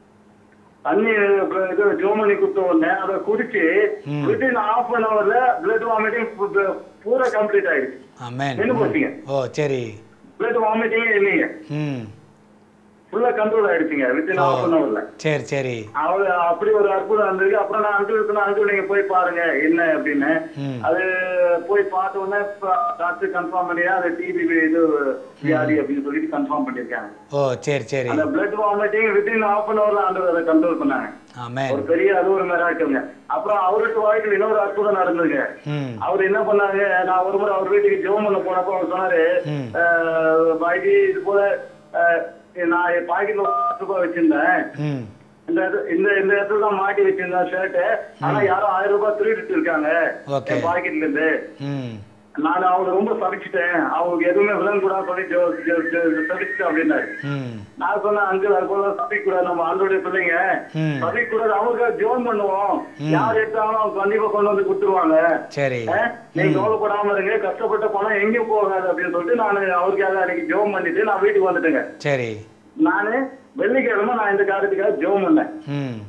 தண்ணி ப- இது ஜெபம் பண்ணி கொடுத்த உடனே அதை குடிச்சு வித்தின் ஹாஃப் அன் ஹவர்ல பிளட் வாமிட்டிங் பூரா கம்ப்ளீட் ஆயிடுச்சு ஆமென் நின்னு போச்சுங்க ஓ சரி பிளட் வாமிட்டிங்கே இல்லைங்க ம் ஃபுல்லா கண்ட்ரோல் ஆயிடுச்சுங்க வித்தின் ஹாஃப் அன் ஹவர்ல சரி சரி அவரு அப்படி ஒரு அற்புதம் இருந்தது அப்புறம் நான் அங்கிள் சொன்னா அங்கிள் நீங்க போய் பாருங்க என்ன அப்படின்னு ம் அது போய் பார்த்த உடனே டாக்டர் கன்ஃபார்ம் பண்ணியா அது டிபி இது வியாதி அப்படின்னு சொல்லிட்டு கன்ஃபார்ம் பண்ணிருக்காங்க ஓ சரி சரி அந்த blood vomiting within half an ஹவர்ல ஆண்டு அதை கண்ட்ரோல் பண்ணாங்க ஆமென் ஒரு பெரிய அது ஒரு மிராக்கிள்ங்க அப்புறம் அவருக்கு வாழ்க்கையில் இன்னொரு அற்புதம் நடந்ததுங்க ம் அவர் என்ன பண்ணாங்க நான் ஒரு முறை அவர் வீட்டுக்கு ஜெபம் பண்ண போனப்போ அவர் சொன்னாரு ம். "அஹ், பாய்ஜி இது போல அஹ், நான் என் பாக்கெட்ல ஒரு பத்து ரூபாய் வச்சிருந்தேன் ம் இந்த இது- இந்த இந்த இடத்துல தான் மாட்டி வச்சிருந்தேன் ஷர்ட் ஆனா யாரோ ஆயிரம் ரூபாய் திருடிட்டு இருக்காங்க Okay. என் பாக்கெட்ல இருந்து ம் நான் அவங்க ரொம்ப சபிச்சிட்டேன் அவங்களுக்கு எதுவுமே விலங்கு கூடாது சொல்லி ஜோ- ஜோ- ஜோ- சபிச்சிட்டேன் அப்படின்னாரு ம் நான் சொன்னேன் அங்கிள் அது போல சபிக்க கூடாது நம்ம ஆண்டோடைய பிள்ளைங்க ம் சபிக்க கூடாது அவங்க ஜோன் பண்ணுவோம் யார் எடுத்தாலும் அவங்க கண்டிப்பா கொண்டு வந்து கொடுத்துருவாங்க சரி அஹ், நீங்க கவலைப்படாம இருங்க கஷ்டப்பட்ட பணம் எங்கேயும் போகாது அப்படின்னு சொல்லிட்டு நான் அவருக்காக அன்னைக்கு ஜோம் பண்ணிட்டு நான் வீட்டுக்கு வந்துட்டேங்க சரி நானு வெள்ளிக்கிழமை நான் இந்த காரியத்துக்காக ஜோம் பண்ணேன் ம்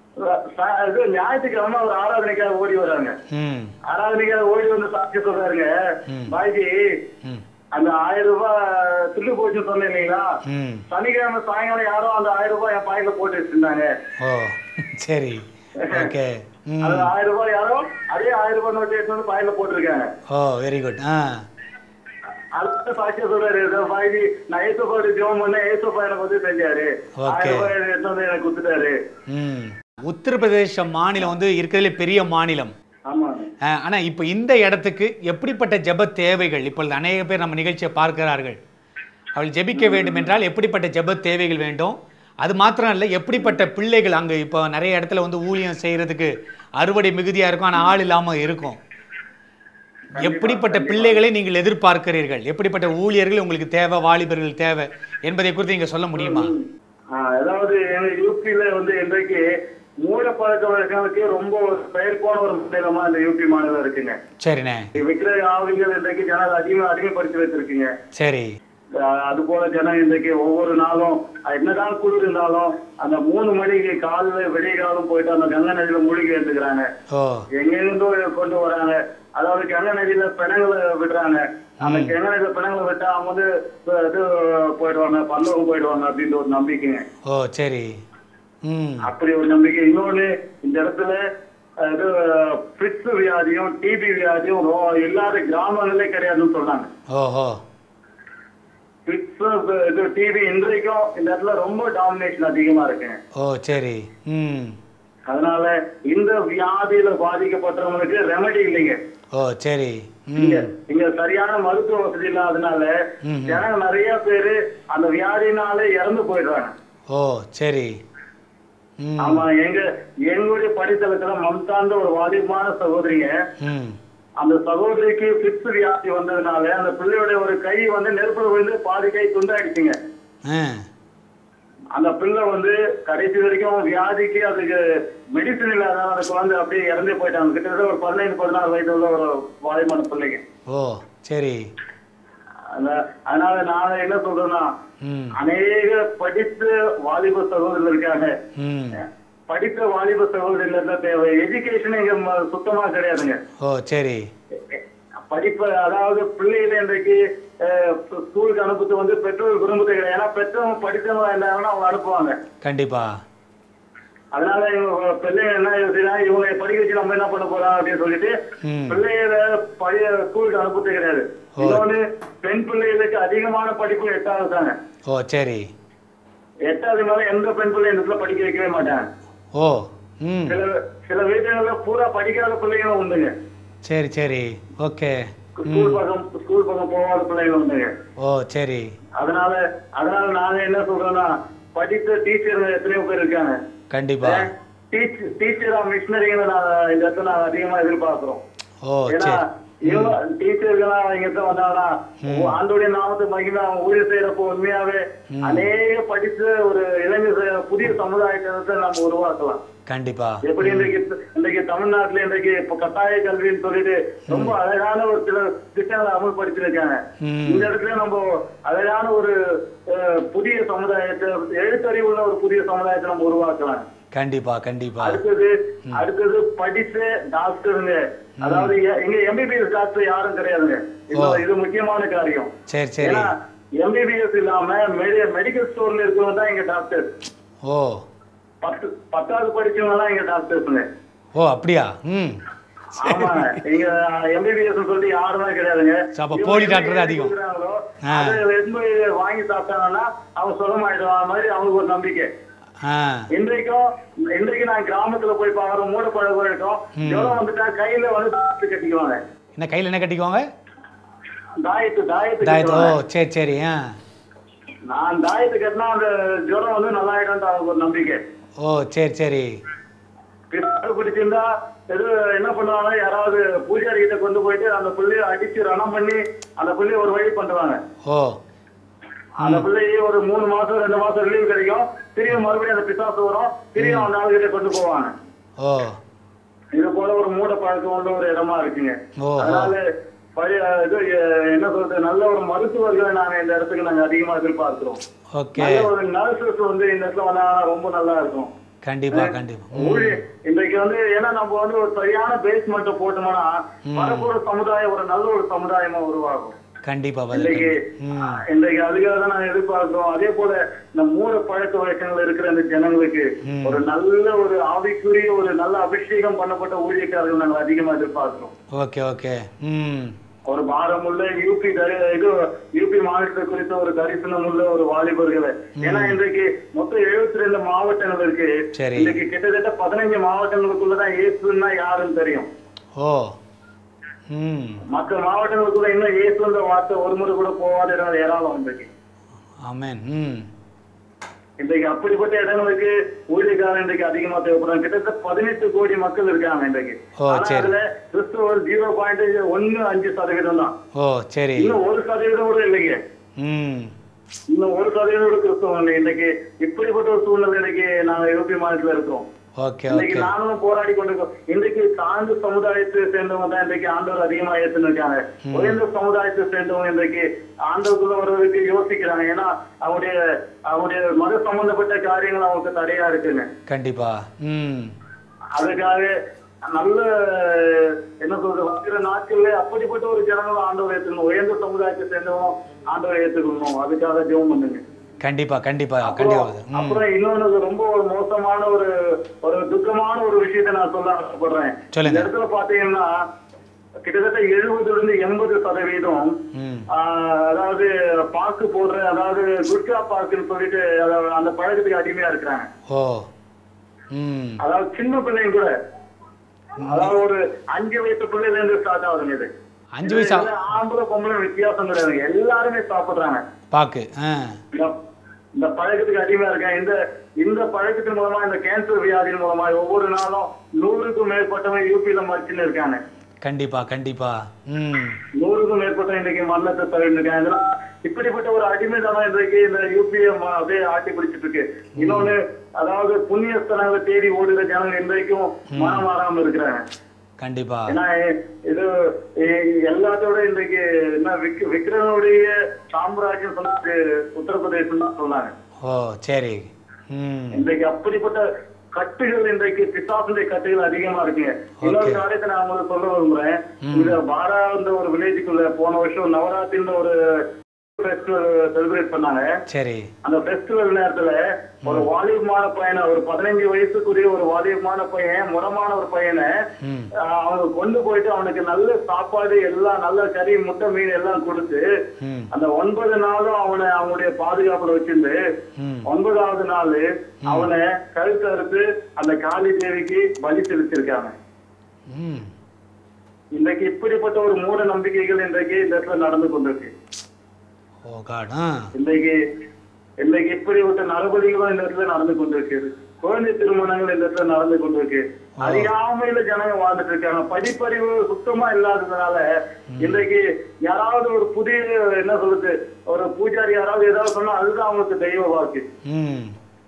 ச- இது ஞாயிற்றுக்கிழமை அவர் ஆராதனைக்காக ஓடி வர்றாங்க ம் ஆராதனைக்காக ஓடி வந்து சாட்சி சொல்றாருங்க ம். பாய்ஜி ம் அந்த ஆயிரம் ரூபாய் திருடு போச்சுன்னு சொன்னேன் இல்லைங்களா ம் சனிக்கிழமை சாயங்காலம் யாரோ அந்த ஆயிரம் ரூபாய் என் பாயில போட்டு வச்சிருந்தாங்க ஓ சரி ஓகே ம் அது ஆயிரம் ரூபாய் யாரோ அதே ஆயிரம் ரூபாய் நோட்டு எடுத்து வந்து பாயில போட்டிருக்காங்க ஓ வெரி குட் ஆ அடுத்த சாட்சியா சொல்றாரு "இதோ பாய்ஜி நான் ஏசப்பாடு ஜோம் பண்ணேன் ஏசப்பா எனக்கு வந்து செஞ்சாரு Okay. ஆயிரம் ரூபாய் எடுத்து வந்து எனக்கு கொடுத்துட்டாரு ம் உத்தரப்பிரதேச மாநிலம் வந்து இருக்கிறதுல பெரிய மாநிலம் ஆமாங்க அஹ், ஆனா இப்போ இந்த இடத்துக்கு எப்படிப்பட்ட ஜெப தேவைகள் இப்பொழுது அநேக பேர் நம்ம நிகழ்ச்சியை பார்க்கிறார்கள் அவள் ஜெபிக்க வேண்டும் என்றால் எப்படிப்பட்ட ஜெப தேவைகள் வேண்டும் அது மாத்திரம் இல்லை எப்படிப்பட்ட பிள்ளைகள் அங்கே இப்போ நிறைய இடத்துல வந்து ஊழியம் செய்யறதுக்கு அறுவடை மிகுதியா இருக்கும் ஆனால் ஆள் இல்லாம இருக்கும் எப்படிப்பட்ட பிள்ளைகளை நீங்கள் எதிர்பார்க்கிறீர்கள் எப்படிப்பட்ட ஊழியர்கள் உங்களுக்கு தேவை வாலிபர்கள் தேவை என்பதை குறித்து நீங்க சொல்ல முடியுமா ஆ, அதாவது எங்க யூபியில வந்து இன்றைக்கு மூட பழக்க வழக்கங்களுக்கு ரொம்ப ஒரு பெயர் போன ஒரு மாநிலமா இந்த யூபி மாநிலம் இருக்குங்க சரிண்ணே விக்கிர ஆவிகள் இன்றைக்கு ஜனம் அதிகமா அடிமைப்படுத்தி வச்சிருக்கீங்க சரி அஹ் அது போல ஜனம் இன்றைக்கு ஒவ்வொரு நாளும் அஹ் என்னதான் குளிர் இருந்தாலும் அந்த மூணு மணிக்கு காலையில விடிய காலம் போயிட்டு அந்த கங்கை நதியில மூழ்கி எடுத்துக்கிறாங்க ஓ எங்கிருந்தோ கொண்டு வராங்க அதாவது கங்கை நதியில பிணங்களை விடுறாங்க அந்த கங்கை நதியில பிணங்களை விட்டா அவங்க வந்து அஹ் இது போயிடுவாங்க பல்லவம் போயிடுவாங்க அப்படின்ற ஒரு நம்பிக்கைங்க ஓ சரி ம் அப்படி ஒரு நம்பிக்கை இன்னொன்னு இந்த இடத்துல அஹ், இது பிட்ஸ் வியாதியும் டிபி வியாதியும் ரொ- இல்லாத கிராமங்களே கிடையாதுன்னு சொல்றாங்க ஓஹோ பிட்ஸ் இது டிபி இன்றைக்கும் இந்த இடத்துல ரொம்ப டாமினேஷன் அதிகமா இருக்குங்க ஓ சரி ம் அதனால இந்த வியாதியில பாதிக்கப்பட்டவங்களுக்கு ரெமெடி இல்லைங்க ஓ சரி இங்க ம் இங்க சரியான மருத்துவ வசதி இல்லாதனால ம். ஜனங்க நிறைய பேரு அந்த வியாதினால இறந்து போயிடுறாங்க ஓ சரி ம் ஆமா எங்க எங்களுடைய படித்தளத்துல மம்தான்ற ஒரு வாலிபமான சகோதரிங்க ம் அந்த சகோதரிக்கு பிப்ஸ் வியாதி வந்ததுனால அந்த பிள்ளையோட ஒரு கை வந்து நெருப்புல விழுந்து பாதி கை துண்டாயிடுச்சுங்க ஆ அந்த பிள்ளை வந்து கடைசி வரைக்கும் வியாதிக்கு அதுக்கு மெடிசன் இல்லாதனால அந்த குழந்தை அப்படியே இறந்தே போயிட்டாங்க கிட்டத்தட்ட ஒரு பதினைந்து பதினாறு வயது உள்ள ஒரு வாலிபமான பிள்ளைங்க ஓ சரி அந்த- அதனால நான் என்ன சொல்றேன்னா ம் அநேக படித்த வாலிப சகோதரர்கள் இருக்காங்க ம் படித்த வாலிப சகோதரர்கள் தான் தேவை எஜுகேஷன் இங்க ம- சுத்தமா கிடையாதுங்க ஓ சரி படிப்பு அதாவது பிள்ளைகளை இன்றைக்கு அஹ், ஸ்கூலுக்கு அனுப்புறது வந்து பெற்றோர் விரும்புறது கிடையாது ஏன்னா பெற்றவங்க படித்தவங்க இருந்தாங்கன்னா அவங்க அனுப்புவாங்க கண்டிப்பா அதனால இவங்க பிள்ளைங்க என்ன யோசிக்கிறாங்க இவங்க படிக்க வச்சு நம்ம என்ன பண்ண போறோம் அப்படின்னு சொல்லிட்டு ம் பிள்ளைகளை பழைய ஸ்கூலுக்கு அனுப்புறது கிடையாது ஓ. இன்னொன்னு பெண் பிள்ளைகளுக்கு அதிகமான படிப்பு எட்டாவது தாங்க ஓ சரி எட்டாவது மேல எந்த பெண் பிள்ளை இந்த இடத்துல படிக்க வைக்கவே மாட்டாங்க ஓ ம் சில சில வீடுகள்ல பூரா படிக்காத பிள்ளைங்களும் உண்டுங்க சரி சரி ஓகே ஸ்கூல் பக்கம் ஸ்கூல் பக்கம் போகாத பிள்ளைங்களும் உண்டுங்க ஓ சரி அதனால அதனால நாங்க என்ன சொல்றோம்னா படித்த டீச்சருங்க எத்தனையோ பேர் இருக்காங்க கண்டிப்பா டீச்சரா மிஷினரிங்களை நான் இந்த இடத்துல நாங்க அதிகமா எதிர்பார்க்கிறோம் ஓ ஏன்னா சரி இவங்க டீச்சர்கள்லாம் இங்க இருந்து வந்தாங்கன்னா ஆண்டோடைய நாமத்தை மகிமை அவங்க ஊழியர் செய்யறப்போ உண்மையாவே அநேக படிச்ச ஒரு இளைஞர் செய்ய- புதிய சமுதாயத்தை நம்ம உருவாக்கலாம் கண்டிப்பா எப்படி இன்றைக்கு இன்றைக்கு தமிழ்நாட்டுல இன்றைக்கு இப்ப கட்டாய கல்வின்னு சொல்லிட்டு ரொம்ப அழகான ஒரு சில திட்டங்களை அமல்படுத்திருக்காங்க ம். இந்த இடத்துல நம்ம அழகான ஒரு அஹ், புதிய சமுதாயத்தை எழுத்தறிவுள்ள ஒரு புதிய சமுதாயத்தை நம்ம உருவாக்கலாம் கண்டிப்பா கண்டிப்பா அடுத்தது அடுத்தது படிச்ச டாக்டருங்க அதாவது எ- இங்க எம்பிபிஎஸ் டாக்டர் யாரும் கிடையாதுங்க இது இது முக்கியமான காரியம் சரி சரி ஏன்னா எம்பிபிஎஸ் இல்லாம மெடிக்கல் ஸ்டோர்ல இருக்கிறவங்க தான் இங்க டாக்டர் ஓ பத்து பத்தாவது படிச்சவங்க தான் இங்க டாக்டர்ஸுங்க ஓ அப்படியா ம் ஆமாங்க இங்க எம்பிபிஎஸ் சொல்லிட்டு யாருமே கிடையாதுங்க சரி, அப்ப போலி டாக்டர் தான் அதிகம். இருக்கிறாங்களோ, ஆ. அதை எடுத்து வாங்கி சாப்பிட்டாங்கன்னா அவங்க சுகமாயிடுவாங்க மாதிரி அவங்களுக்கு ஒரு நம்பிக்கை ஆ இன்றைக்கும் இன்றைக்கு நான் கிராமத்துல போய் பாக்குறோம் மூட பழக்கம் இருக்கும் ஜுரம் வந்துட்டா கையில வந்து தாயத்து கட்டிக்குவாங்க என்ன கையில் என்ன கட்டிக்குவாங்க தாயத்து தாயத்து தாயத்து ஓ கட்டுவாங்க. சரி சரி ஆ நான் தாயத்து கட்டினா அந்த ஜுரம் வந்து நல்லா ஆயிடும் அவங்க ஒரு நம்பிக்கை ஓ சரி சரி பிசாசு பிடிச்சிருந்தா எது என்ன பண்ணுவாங்க யாராவது பூஜாரி கிட்ட கொண்டு போயிட்டு அந்த புள்ளைய அடிச்சு ரணம் பண்ணி அந்த புள்ளைய ஒரு வழி பண்ணுவாங்க ஓ அந்த பிள்ளையை ஒரு மூணு மாசம் ரெண்டு மாசம் ரிலீவ் கிடைக்கும் திரும்பி மறுபடியும் அந்த பிசாசு வரும் திரும்பி அந்த ஆளுகிட்ட கொண்டு போவாங்க ஓ இது போல ஒரு மூட பழக்கம் உள்ள ஒரு இடமா இருக்குங்க ஓ அதனால பழைய இது எ- என்ன சொல்றது நல்ல ஒரு மருத்துவர்களை நாங்க இந்த இடத்துக்கு நாங்க அதிகமா எதிர்பார்க்கிறோம் ஓகே நல்ல ஒரு நர்சஸ் வந்து இந்த இடத்துல வந்தாங்கன்னா ரொம்ப நல்லா இருக்கும் கண்டிப்பா கண்டிப்பா ம் ஊழி இன்றைக்கு வந்து ஏன்னா நம்ம வந்து ஒரு சரியான பேஸ்மெண்ட் போட்டோம்னா வரப்போற சமுதாயம் ஒரு நல்ல ஒரு சமுதாயமா உருவாகும் கண்டிப்பா பதில் இன்றைக்கு ம் இன்றைக்கு அதுக்காக தான் நாங்க எதிர்பார்க்கிறோம் அதே போல இந்த மூட பழக்க வழக்கங்கள் இருக்கிற அந்த ஜனங்களுக்கு ம். ஒரு நல்ல ஒரு ஆவிக்குரிய ஒரு நல்ல அபிஷேகம் பண்ணப்பட்ட ஊழியக்காரர்கள் நாங்கள் அதிகமா எதிர்பார்க்கிறோம் ஓகே ஓகே ம் ஒரு பாரம் உள்ள யூபி தரி இது யூபி மாநிலத்தை குறித்த ஒரு தரிசனம் உள்ள ஒரு வாலிபர்களை ஏன்னா இன்றைக்கு மொத்தம் எழுபத்தி ரெண்டு மாவட்டங்கள் இருக்கு சரி. இன்னைக்கு கிட்டத்தட்ட பதினஞ்சு மாவட்டங்களுக்குள்ளதான் இயேசுன்னா யாருன்னு தெரியும் ஓ ம் மற்ற மாவட்டங்களுக்குள்ள இன்னும் இயேசுன்ற வார்த்தை ஒரு முறை கூட போகாத இடம் ஏராளம் இன்றைக்கு ஆமென் ம் இன்றைக்கு அப்படிப்பட்ட இடங்களுக்கு ஊழியக்காரன் இன்றைக்கு அதிகமா தேவைப்படுறாங்க கிட்டத்தட்ட பதினெட்டு கோடி மக்கள் இருக்காங்க இன்றைக்கு ஓ, ஆனா சரி. அதுல கிறிஸ்துவர் ஜீரோ பாயிண்ட் ஒன்னு அஞ்சு சதவீதம் தான் ஓ சரி இன்னும் ஒரு சதவீதம் கூட இல்லைங்க ம் இன்னும் ஒரு சதவீதம் கூட கிறிஸ்தவம் இல்லை இன்னைக்கு இப்படிப்பட்ட ஒரு சூழ்நிலை இன்னைக்கு நாங்க யூபி மாநிலத்துல இருக்கோம் ஓகே இன்னைக்கு ஓகே நானும் போராடி கொண்டிருக்கோம் இன்றைக்கு தாழ்ந்த சமுதாயத்தை சேர்ந்தவங்க தான் இன்றைக்கு ஆண்டவர் அதிகமா ஏத்துன்னு இருக்காங்க உயர்ந்த சமுதாயத்தை சேர்ந்தவங்க இன்றைக்கு ஆண்டவருக்குள்ள வருவதற்கு யோசிக்கிறாங்க ஏன்னா அவருடைய அவருடைய மத சம்பந்தப்பட்ட காரியங்கள் அவங்களுக்கு தடையா இருக்குங்க கண்டிப்பா ம் அதுக்காக நல்ல என்ன சொல்றது வருகிற நாட்கள்ல அப்படிப்பட்ட ஒரு ஜனங்களும் ஆண்டவர் ஏத்துக்கணும் உயர்ந்த சமுதாயத்தை சேர்ந்தவங்க ஆண்டவர் ஏத்துக்கணும் அதுக்காக ஜெபம் பண்ணுங்க கண்டிப்பா கண்டிப்பா அப்புறம் கண்டிப்பா ம் அப்புறம் இன்னொன்னு ரொம்ப ஒரு மோசமான ஒரு ஒரு துக்கமான ஒரு விஷயத்தை நான் சொல்ல ஆசைப்படுறேன் இந்த சொல்லுங்க இடத்துல பாத்தீங்கன்னா கிட்டத்தட்ட எழுபதுல இருந்து எண்பது சதவீதம் ம் ஆஹ், அதாவது பாக்கு போடுற அதாவது குட்கா பாக்குன்னு சொல்லிட்டு அதாவது அந்த பழக்கத்துக்கு அடிமையா இருக்கிறாங்க ஓ ம் அதாவது சின்ன பிள்ளைங்க கூட அதாவது ஒரு அஞ்சு வயசு பிள்ளைல இருந்து ஸ்டார்ட் ஆகுதுங்க இது அஞ்சு வயசு ஆ- இதுல ஆம்பளை பொம்பளை வித்தியாசம் கிடையாதுங்க எல்லாருமே சாப்பிடுறாங்க பாக்கு ஆ இந்த- இந்த பழக்கத்துக்கு அடிமையா இருக்கேன் இந்த இந்த பழக்கத்தின் மூலமா இந்த கேன்சர் வியாதியின் மூலமா ஒவ்வொரு நாளும் நூறுக்கும் மேற்பட்டவங்க யூபியில மறிச்சுன்னு இருக்காங்க கண்டிப்பா கண்டிப்பா ம் நூறுக்கும் மேற்பட்ட இன்றைக்கு மரணத்தை தவிர்த்துருக்காங்க இதெல்லாம் இப்படிப்பட்ட ஒரு அடிமைதானம் இன்றைக்கு இந்த யூபிஏ அப்படியே ஆட்டி பிடிச்சிட்டு இருக்கு இன்னொன்னு அதாவது புண்ணிய ஸ்தலங்களை தேடி ஓடுகிற ஜனங்கள் இன்றைக்கும் மனம் மாறாம இருக்கிறாங்க கண்டிப்பா ஏன்னா இது இ- எல்லாத்தோட இன்றைக்கு என்ன விக் விக்ரனுடைய சாம்ராஜ்யம் சொன்னது உத்தரப்பிரதேசம் தான் சொன்னாங்க ஓ சரி ம் இன்றைக்கு அப்படிப்பட்ட கட்டுகள் இன்றைக்கு பிசாசுடைய கட்டுகள் அதிகமா இருக்குங்க இன்னொரு Okay. காரியத்தை நான் உங்களுக்கு சொல்ல விரும்புறேன் இந்த பாராந்த ஒரு வில்லேஜுக்குள்ள போன வருஷம் நவராத்திரின்ற ஒரு ஃபெஸ்டிவல் செலிப்ரேட் பண்ணாங்க சரி அந்த ஃபெஸ்டிவல் நேரத்துல ஒரு வாலிபமான பையனை ஒரு பதினஞ்சு வயசுக்குரிய ஒரு வாலிபமான பையன் முறமான ஒரு பையனை ம் ஆஹ், அவங்க கொண்டு போயிட்டு அவனுக்கு நல்ல சாப்பாடு எல்லாம் நல்ல கறி முட்டை மீன் எல்லாம் கொடுத்து ம் அந்த ஒன்பது நாளும் அவனை அவனுடைய பாதுகாப்புல வச்சிருந்து ம் ஒன்பதாவது நாள் அவனை கழுத்து அறுத்து அந்த காளி தேவிக்கு பலி செலுத்திருக்காங்க ம் இன்றைக்கு இப்படிப்பட்ட ஒரு மூட நம்பிக்கைகள் இன்றைக்கு இந்த இடத்துல நடந்து கொண்டிருக்கு ஓ காட் ஆ இன்றைக்கு இன்னைக்கு இப்படிப்பட்ட நடவடிக்கைகளும் இந்த இடத்துல நடந்து கொண்டிருக்கு குழந்தை திருமணங்கள் இந்த இடத்துல நடந்து கொண்டிருக்கு அறியாமையில ஜனங்க வாழ்ந்துட்டு இருக்காங்க படிப்பறிவு சுத்தமா இல்லாததுனால இன்றைக்கு யாராவது ஒரு புதிய என்ன சொல்றது ஒரு பூஜாரி யாராவது ஏதாவது சொன்னா அதுதான் அவங்களுக்கு தெய்வ வாக்கு ம்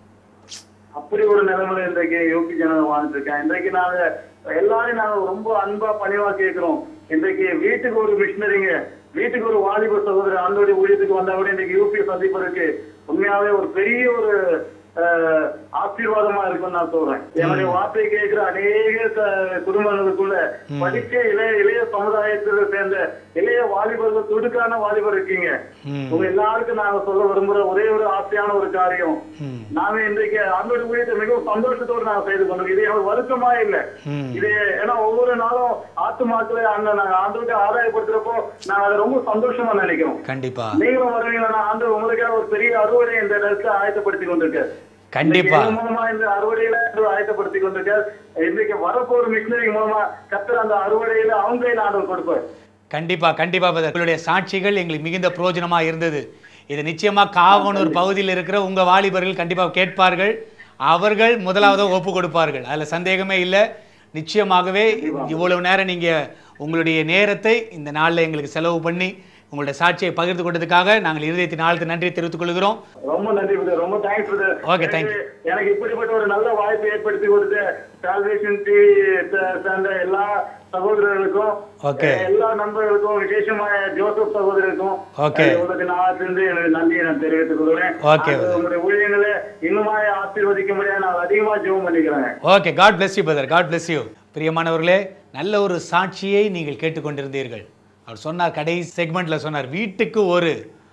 அப்படி ஒரு நிலைமையில இன்றைக்கு யூபி ஜனங்க வாழ்ந்துட்டு இருக்காங்க இன்றைக்கு நாங்க எல்லாரையும் நாங்க ரொம்ப அன்பா பணிவா கேட்கிறோம் இன்றைக்கு வீட்டுக்கு ஒரு மிஷினரிங்க வீட்டுக்கு ஒரு வாலிப சகோதரர் ஆண்டோடைய ஊழியத்துக்கு வந்தா கூட இன்னைக்கு யூபி சந்திப்பதற்கு உண்மையாவே ஒரு பெரிய ஒரு அஹ், ஆசீர்வாதமா இருக்கும்னு நான் சொல்றேன் என்னுடைய வார்த்தையை கேட்கிற அநேக க- குடும்பங்களுக்குள்ள படிச்ச இளைய இளைய சமுதாயத்தில் சேர்ந்த இளைய வாலிபர்கள் துடுக்கான வாலிபர் இருக்கீங்க ம் உங்க எல்லாருக்கும் நாங்க சொல்ல விரும்புற ஒரே ஒரு ஆசையான ஒரு காரியம் ம் நாங்க இன்றைக்கு ஆண்டோட ஊழியத்தை மிகவும் சந்தோஷத்தோடு நாங்க செய்து கொண்டிருக்கோம் இது எனக்கு வருத்தமா இல்ல ம் இது ஏன்னா ஒவ்வொரு நாளும் ஆத்துமாக்களை அங்க நாங்க ஆண்டோருக்கு ஆதாயப்படுத்துறப்போ நாங்க அதை ரொம்ப சந்தோஷமா நினைக்கிறோம் கண்டிப்பா நீங்களும் வருவீங்களா ஆண்டு உங்களுக்காக ஒரு பெரிய அறுவடை இந்த இடத்துல ஆயத்தப்படுத்தி கொண்டிருக்க கண்டிப்பா இதன் மூலமா இந்த அறுவடையில ஆண்டவர் ஆயத்தப்படுத்தி கொண்டிருக்க இன்னைக்கு வரப்போற மிஷினரி மூலமா கத்தர் அந்த அறுவடையில அவங்க கையில ஆண்டவர் கொடுப்பார் கண்டிப்பா கண்டிப்பா brother. உங்களுடைய சாட்சிகள் எங்களுக்கு மிகுந்த பிரயோஜனமா இருந்தது இது நிச்சயமா காவனூர் பகுதியில் இருக்கிற உங்க வாலிபர்கள் கண்டிப்பா கேட்பார்கள் அவர்கள் முதலாவது ஒப்பு கொடுப்பார்கள் அதுல சந்தேகமே இல்லை நிச்சயமாகவே இவ்வளவு நேரம் நீங்க உங்களுடைய நேரத்தை இந்த நாள்ல எங்களுக்கு செலவு பண்ணி உங்களுடைய சாட்சியை பகிர்ந்து கொண்டதுக்காக நாங்கள் இருதயத்தின் ஆழ்த்து நன்றி தெரிவித்துக் கொள்கிறோம் ரொம்ப நன்றி பிரதர் ரொம்ப thanks brother Okay, thank you. எனக்கு இப்படிப்பட்ட ஒரு நல்ல வாய்ப்பை ஏற்படுத்தி கொடுத்த சால்வேஷன் டிவி சேர்ந்த எல்லா சகோதரர்களுக்கும் Okay. அஹ், எல்லா நண்பர்களுக்கும் விசேஷമായ ஜோசப் சகோதரருக்கும் Okay. அஹ், உங்களுக்கு நான் இருந்து எனக்கு நன்றியை நான் தெரிவித்துக் கொள்கிறேன் Okay, அது உங்களுடைய ஊழியங்களை இன்னுமாய் ஆசீர்வதிக்கும்படியா நான் அதிகமா ஜெபம் பண்ணிக்கிறேன் okay God bless you brother God bless you பிரியமானவர்களே நல்ல ஒரு சாட்சியை நீங்கள் கேட்டுக்கொண்டிருந்தீர்கள் அவர் சொன்னார் கடைசி செக்மெண்ட்ல சொன்னார் வீட்டுக்கு ஒரு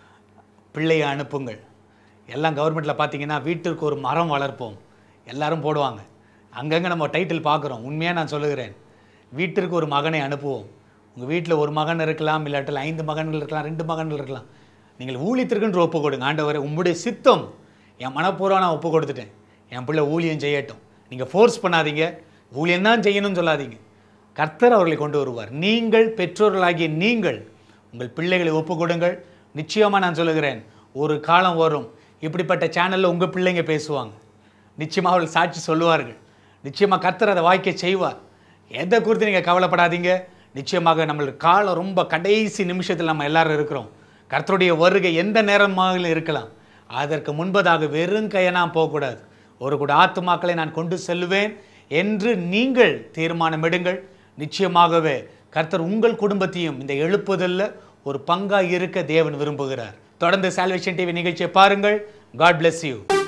பிள்ளையை அனுப்புங்கள் எல்லாம் கவர்மெண்ட்டில் பார்த்தீங்கன்னா வீட்டிற்கு ஒரு மரம் வளர்ப்போம் எல்லாரும் போடுவாங்க அங்கங்கே நம்ம டைட்டில் பார்க்குறோம் உண்மையாக நான் சொல்லுகிறேன் வீட்டிற்கு ஒரு மகனை அனுப்புவோம் உங்கள் வீட்டில் ஒரு மகன் இருக்கலாம் இல்லாட்டில் ஐந்து மகன்கள் இருக்கலாம் ரெண்டு மகன்கள் இருக்கலாம் நீங்கள் ஊழியத்திற்குன்று ஒப்பு கொடுங்க ஆண்டவரே உங்களுடைய சித்தம் என் மனப்பூர்வம் நான் ஒப்பு கொடுத்துட்டேன் என் பிள்ளை ஊழியம் செய்யட்டும் நீங்கள் ஃபோர்ஸ் பண்ணாதீங்க ஊழியம் தான் செய்யணும்னு சொல்லாதீங்க கர்த்தர் அவர்களை கொண்டு வருவார் நீங்கள் பெற்றோர்களாகிய நீங்கள் உங்கள் பிள்ளைகளை ஒப்பு கொடுங்கள் நிச்சயமாக நான் சொல்லுகிறேன் ஒரு காலம் வரும் இப்படிப்பட்ட சேனலில் உங்கள் பிள்ளைங்க பேசுவாங்க நிச்சயமாக அவர்கள் சாட்சி சொல்லுவார்கள் நிச்சயமாக கர்த்தர் அதை வாய்க்க செய்வார் எதை குறித்து நீங்கள் கவலைப்படாதீங்க நிச்சயமாக நம்மளுடைய காலம் ரொம்ப கடைசி நிமிஷத்தில் நம்ம எல்லாரும் இருக்கிறோம் கர்த்தருடைய வருகை எந்த நேரமாக இருக்கலாம் அதற்கு முன்பதாக வெறும் கையனா போகக்கூடாது ஒரு கூட ஆத்துமாக்களை நான் கொண்டு செல்வேன் என்று நீங்கள் தீர்மானமிடுங்கள் நிச்சயமாகவே கர்த்தர் உங்கள் குடும்பத்தையும் இந்த எழுப்புதல்ல ஒரு பங்காக இருக்க தேவன் விரும்புகிறார் தொடர்ந்து சால்வேஷன் டிவி நிகழ்ச்சியை பாருங்கள் காட் bless யூ